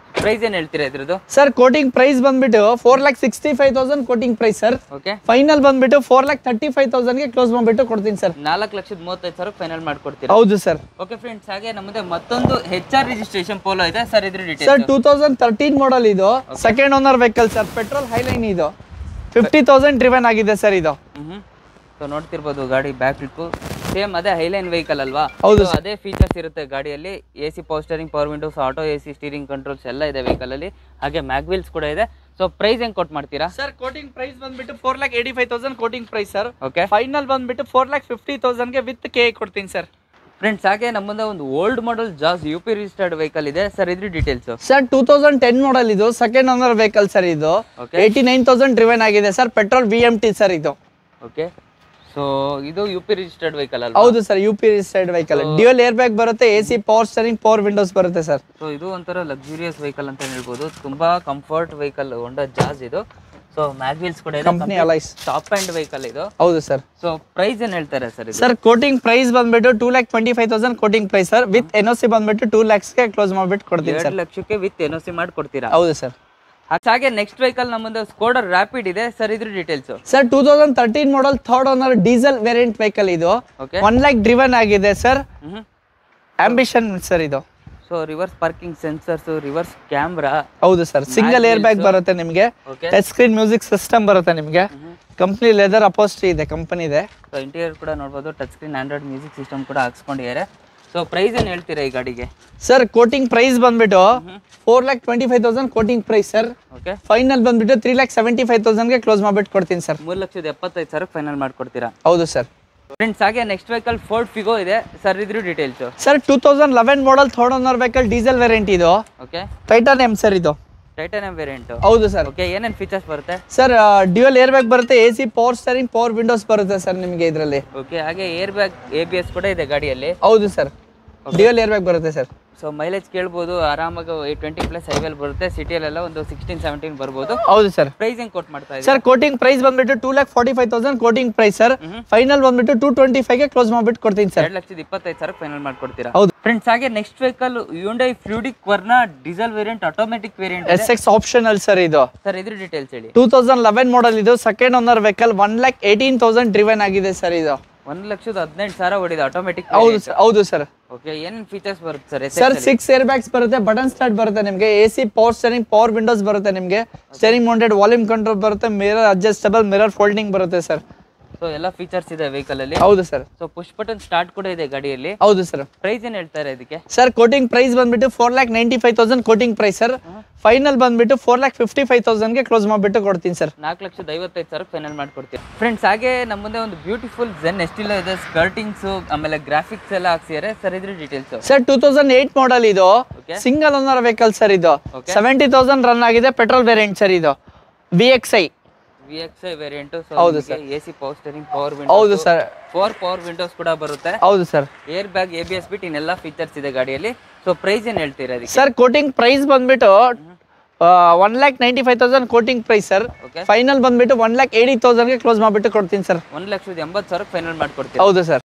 ಪ್ರೈಸ್ ಏನು ಹೇಳ್ತೀರಾ ಇದ್ರದ್ದು ಸರ್ ಕೋಟಿಂಗ್ ಪ್ರೈಸ್ ಬಂದ್ಬಿಟ್ಟು four lakh sixty five thousand quoting price sir okay final ಬಂದ್ಬಿಟ್ಟು ಫೋರ್ ಲ್ಯಾಕ್ ತರ್ಟಿ ಫೈವ್ ತೌಸಂಡ್ಗೆ ಕ್ಲೋಸ್ ಮಾಡ್ಬಿಟ್ಟು ಕೊಡ್ತೀನಿ ಸರ್ ನಾಲ್ಕು ಲಕ್ಷದ ಮೂವತ್ತೈದು ಸಾವಿರ ಫೈನಲ್ ಮಾಡ್ಕೊಡ್ತೀರಾ ಹೌದು ಸರ್ ಓಕೆ ಫ್ರೆಂಡ್ಸ್ ಹಾಗೆ ನಮ್ಮದೇ ಮತ್ತೊಂದು ಹೆಚ್ ಆರ್ ರಿಜಿಸ್ಟ್ರೇಷನ್ ಪೋಲೋ ಇದೆ ಸರ್ ಇದ್ರ sir details two thousand thirteen model ಇದು second owner vehicle sir petrol Highline ಇದು ಫಿಫ್ಟಿ ತೌಸಂಡ್ ಡ್ರಿವನ್ ಆಗಿದೆ ಸರ್ ಇದು ಹ್ಮ್ ಸೊ ನೋಡ್ತಿರ್ಬೋದು ಗಾಡಿ ಬ್ಯಾಕ್ ಲಿಕ್ಕು ಸೇಮ್ ಅದೇ ಹೈಲೈನ್ ವೆಹಿಕಲ್ ಅಲ್ವಾ ಹೌದು So, ಅದೇ ಫೀಚರ್ಸ್ ಇರುತ್ತೆ ಗಾಡಿಯಲ್ಲಿ A C power steering power windows auto A C steering controls ಎಲ್ಲ ಇದೆ vehicle ಅಲ್ಲಿ ಹಾಗೆ ಮ್ಯಾಗ್ವಿಲ್ಸ್ ಕೂಡ ಇದೆ ಸೊ ಪ್ರೈಸ್ ಹೆಂಗ್ ಕೊಟ್ ಮಾಡ್ತೀರಾ ಸರ್ ಕೋಟಿಂಗ್ ಪ್ರೈಸ್ ಬಂದ್ಬಿಟ್ಟು four lakh eighty five thousand quoting price sir okay final ಬಂದ್ಬಿಟ್ಟು ಫೋರ್ ಲ್ಯಾಕ್ ಫಿಫ್ಟಿ ತೌಸಂಡ್ಗೆ ವಿತ್ ಕೆ ಕೊಡ್ತೀನಿ ಸರ್ ಫ್ರೆಂಡ್ಸ್ ಹಾಗೆ ನಮ್ಮದ ಒಂದು old model Jazz U P registered vehicle ಇದೆ ಸರ್ ಇದ್ರ details sir two thousand ten model ಇದು ಸೆಕೆಂಡ್ ಓನರ್ ವೆಹಿಕಲ್ ಸರ್ ಇದು Okay. Eighty nine thousand driven ಆಗಿದೆ sir petrol V M T sir ಇದು ಓಕೆ ಸೊ ಇದು ಯು ಪಿ ರಿಜಿಸ್ಟರ್ಡ್ ವೆಹಿಕಲ್ ಅಲ್ವಾ ಹೌದು sir U P side vehicle dual air bag ಬರುತ್ತೆ A C power steering power windows ಬರುತ್ತೆ ಸರ್ ಸೊ ಇದು ಒಂಥರ ಲಕ್ಸುರಿಯಸ್ ವೆಹಿಕಲ್ ಅಂತ ಹೇಳ್ಬೋದು ತುಂಬಾ ಕಂಫರ್ಟ್ ವೆಹಿಕಲ್ ಹೊಂಡಾ ಜಾಸ್ ಇದು ಸೊ ಮ್ಯಾಗ್ವಿಲ್ಸ್ ಕೂಡ ಇದೆ company alloys top end vehicle ಇದು ಹೌದು ಸರ್ ಸೊ ಪ್ರೈಸ್ ಏನ್ ಹೇಳ್ತಾರೆ ಸರ್ ಇದು ಸರ್ ಕೋಟಿಂಗ್ ಪ್ರೈಸ್ ಬಂದ್ಬಿಟ್ಟು two lakh twenty five thousand quoting price sir with N O C ಬಂದ್ಬಿಟ್ಟು ಟೂ ಲ್ಯಾಕ್ಸ್ಗೆ ಕ್ಲೋಸ್ ಮಾಡ್ಬಿಟ್ಟು ಕೊಡ್ತೀನಿ ಎರಡು ಸರ್ ಲಕ್ಷಕ್ಕೆ ವಿತ್ ಎನ್ ಒ ಸಿ ಮಾಡ್ಕೊಡ್ತೀರಾ ಹೌದು ಸರ್ ಹಾಗೆ ನೆಕ್ಸ್ಟ್ ವೆಹಿಕಲ್ ನಮ್ಮದು ಸ್ಕೋಡರ್ ರ್ಯಾಪಿಡ್ ಇದೆ ಸರ್ ಇದ್ರ details sir two thousand thirteen model third owner diesel variant vehicle ಇದು ಓಕೆ ಒನ್ ಲ್ಯಾಕ್ ಡ್ರಿವನ್ ಆಗಿದೆ ಸರ್ ಹ್ಮ್ ಆಂಬಿಷನ್ ಸರ್ ಇದು so reverse parking sensors reverse camera ಹೌದು ಸರ್ ಸಿಂಗಲ್ ಏರ್ ಬ್ಯಾಗ್ ಬರುತ್ತೆ ನಿಮಗೆ okay touch screen music system ಬರುತ್ತೆ ನಿಮಗೆ ಕಂಪ್ನಿ ಲೆದರ್ ಅಪೋಸ್ಟ್ರಿ ಇದೆ ಕಂಪನಿ ಇದೆ ಸೊ ಇಂಟೀರಿಯರ್ ಕೂಡ ನೋಡ್ಬೋದು touch screen Android music system ಕೂಡ ಹಾಕ್ಸ್ಕೊಂಡಿದ್ದಾರೆ ಸೊ ಪ್ರೈಸ್ ಏನು ಹೇಳ್ತೀರಾ ಈ ಗಾಡಿಗೆ ಸರ್ ಕೋಟಿಂಗ್ ಪ್ರೈಸ್ ಬಂದ್ಬಿಟ್ಟು four lakh twenty five thousand quoting price sir okay final ಬಂದ್ಬಿಟ್ಟು ತ್ರೀ ಲ್ಯಾಕ್ ಸೆವೆಂಟಿ ಫೈವ್ ತೌಸಂಡ್ಗೆ ಕ್ಲೋಸ್ ಮಾಡ್ಬಿಟ್ಟು ಕೊಡ್ತೀನಿ ಸರ್ ಮೂರು ಲಕ್ಷದ ಎಪ್ಪತ್ತೈದು ಸಾವಿರ ಫೈನಲ್ ಮಾಡ್ಕೊಡ್ತೀರಾ ಹೌದು ಸರ್ ಫ್ರೆಂಡ್ಸ್ ಹಾಗೆ ನೆಕ್ಸ್ಟ್ ವೆಹಿಕಲ್ ಫೋರ್ಡ್ ಫಿಗೋ ಇದೆ ಸರ್ ಇದ್ರ details sir two thousand eleven model third owner vehicle diesel variant ಇದು ಓಕೆ ಟೈಟಾನ್ ಎಮ್ ಸರ್ ಇದು ಟೈಟಾನಿಯಂ ವೇರಿಯಂಟ್ ಹೌದು ಸರ್ ಓಕೆ ಏನೇನು ಫೀಚರ್ಸ್ ಬರುತ್ತೆ ಸರ್ ಡ್ಯೂಯಲ್ ಏರ್ ಬ್ಯಾಗ್ ಬರುತ್ತೆ A C power steering power windows ಬರುತ್ತೆ ಸರ್ ನಿಮಗೆ ಇದರಲ್ಲಿ ಓಕೆ ಹಾಗೆ air bag A B S ಕೂಡ ಇದೆ ಗಾಡಿಯಲ್ಲಿ ಹೌದು ಸರ್ ಡ್ಯೂಯಲ್ ಏರ್ ಬ್ಯಾಗ್ ಬರುತ್ತೆ ಸರ್ ಸೊ ಮೈಲೇಜ್ ಕೇಳ್ಬೋದು ಆರಾಮಾಗಿ ಟ್ವೆಂಟಿ ಪ್ಲಸ್ ಹೈವೇಲ್ ಬರುತ್ತೆ ಸಿಟಿಯಲ್ಲೆಲ್ಲ ಒಂದು ಸಿಕ್ಸ್ಟೀನ್ ಸೆವೆಂಟೀನ್ ಬರ್ಬೋದು ಹೌದು ಸರ್ ಪ್ರೈಸ್ ಹೆಂಗ್ ಕೊಟ್ ಮಾಡ್ತಾ ಇದೆ ಸರ್ ಕೋಟಿಂಗ್ ಪ್ರೈಸ್ ಬಂದ್ಬಿಟ್ಟು two lakh forty five thousand quoting price sir final ಬಂದ್ಬಿಟ್ಟು ಟೂ ಟ್ವೆಂಟಿ ಫೈವ್ಗೆ ಕ್ಲೋಸ್ ಮಾಡ್ಬಿಟ್ಟು ಕೊಡ್ತೀನಿ ಸರ್ ಎರಡು ಲಕ್ಷದ ಇಪ್ಪತ್ತೈದು ಸಾವಿರ ಫೈನಲ್ ಮಾಡ್ಕೊಡ್ತೀರಾ ಹೌದು ಫ್ರೆಂಡ್ಸ್ ಹಾಗೆ next vehicle Hyundai Fluidic Verna diesel variant automatic variant S X optional sir ಇದು ಸರ್ ಇದ್ರ ಡೀಟೇಲ್ಸ್ ಹೇಳಿ ಟೂ ತೌಸಂಡ್ ಲೆವೆನ್ ಮಾಡಲ್ ಇದು second owner vehicle one lakh eighteen thousand driven ಆಗಿದೆ ಸರ್ ಇದು ಒಂದ್ ಲಕ್ಷದ ಹದಿನೆಂಟು ಸಾವಿರ ಹೊಡಿದೆ ಆಟೋಮೆಟಿಕ್ ಹೌದು ಸರ್ ಹೌದು ಸರ್ ಓಕೆ ಏನೇನು ಫೀಚರ್ಸ್ ಬರುತ್ತೆ sir sir six air bags ಬರುತ್ತೆ ಬಟನ್ ಸ್ಟಾರ್ಟ್ ಬರುತ್ತೆ ನಿಮಗೆ A C power steering power windows ಬರುತ್ತೆ ನಿಮಗೆ ಸ್ಟೇರಿಂಗ್ ಮೌಂಟೆಡ್ ವಾಲ್ಯೂಮ್ ಕಂಟ್ರೋಲ್ ಬರುತ್ತೆ ಮಿರರ್ ಅಡ್ಜಸ್ಟಬಲ್ ಮಿರರ್ ಫೋಲ್ಡಿಂಗ್ ಬರುತ್ತೆ ಸರ್ ಸೊ ಎಲ್ಲ ಫೀಚರ್ಸ್ ಇದೆ ವೆಹಿಕಲ್ ಅಲ್ಲಿ ಹೌದು sir so push button start ಕೂಡ ಇದೆ ಗಾಡಿಯಲ್ಲಿ ಹೌದು ಸರ್ ಪ್ರೈಸ್ ಏನ್ ಹೇಳ್ತಾರೆ ಇದಕ್ಕೆ ಸರ್ ಕೋಟಿಂಗ್ ಪ್ರೈಸ್ ಬಂದ್ಬಿಟ್ಟು four lakh ninety five thousand quoting price sir final ಬಂದ್ಬಿಟ್ಟು ಫೋರ್ ಲ್ಯಾಕ್ ಫಿಫ್ಟಿ ಫೈವ್ ತೌಸಂಡ್ಗೆ ಕ್ಲೋಸ್ ಮಾಡಿಬಿಟ್ಟು ಕೊಡ್ತೀನಿ ಸರ್ ನಾಲ್ಕು ಲಕ್ಷದ ಐವತ್ತೈದು ಸಾವಿರ ಫೈನಲ್ ಮಾಡ್ಕೊಡ್ತೀವಿ ಫ್ರೆಂಡ್ಸ್ ಹಾಗೆ ನಮ್ಮ ಮುಂದೆ ಒಂದು ಬ್ಯೂಟಿಫುಲ್ ಜೆನ್ ಎಸ್ಟಿಲ್ಲ ಇದೆ ಸ್ಕರ್ಟಿಂಗ್ಸ್ ಆಮೇಲೆ ಗ್ರಾಫಿಕ್ಸ್ ಎಲ್ಲ ಹಾಕ್ಸಿದ್ದಾರೆ ಸರ್ ಇದ್ರ details sir two thousand eight model ಇದು Okay. Single owner vehicle sir ಇದು Okay. ಸೆವೆಂಟಿ ತೌಸಂಡ್ ರನ್ ಆಗಿದೆ ಪೆಟ್ರೋಲ್ ವೇರಿಯಂಟ್ ಸರ್ ಇದು V X I V X I variant ಹೌದು A C power steering power ಹೌದು window sir four power windows ಕೂಡ ಬರುತ್ತೆ ಹೌದು sir air bag A B S ಬಿಟ್ಟು ಇನ್ನೆಲ್ಲ ಫೀಚರ್ಸ್ ಇದೆ ಗಾಡಿಯಲ್ಲಿ ಸೊ ಪ್ರೈಸ್ ಏನ್ ಹೇಳ್ತೀರಾ ಅದಕ್ಕೆ ಸರ್ ಕೋಟಿಂಗ್ ಪ್ರೈಸ್ ಬಂದ್ಬಿಟ್ಟು one lakh ninety five thousand quoting price sir Okay. Final ಬಂದ್ಬಿಟ್ಟು ಒನ್ ಲ್ಯಾಕ್ ಏಯ್ಟಿ ತೌಸಂಡ್ಗೆ ಕ್ಲೋಸ್ ಮಾಡಿಬಿಟ್ಟು ಕೊಡ್ತೀನಿ ಸರ್ ಒಂದ್ ಲಕ್ಷದ ಎಂಬತ್ತು ಸಾವಿರ ಫೈನಲ್ ಮಾಡ್ಕೊಡ್ತೀರಾ ಹೌದು ಸರ್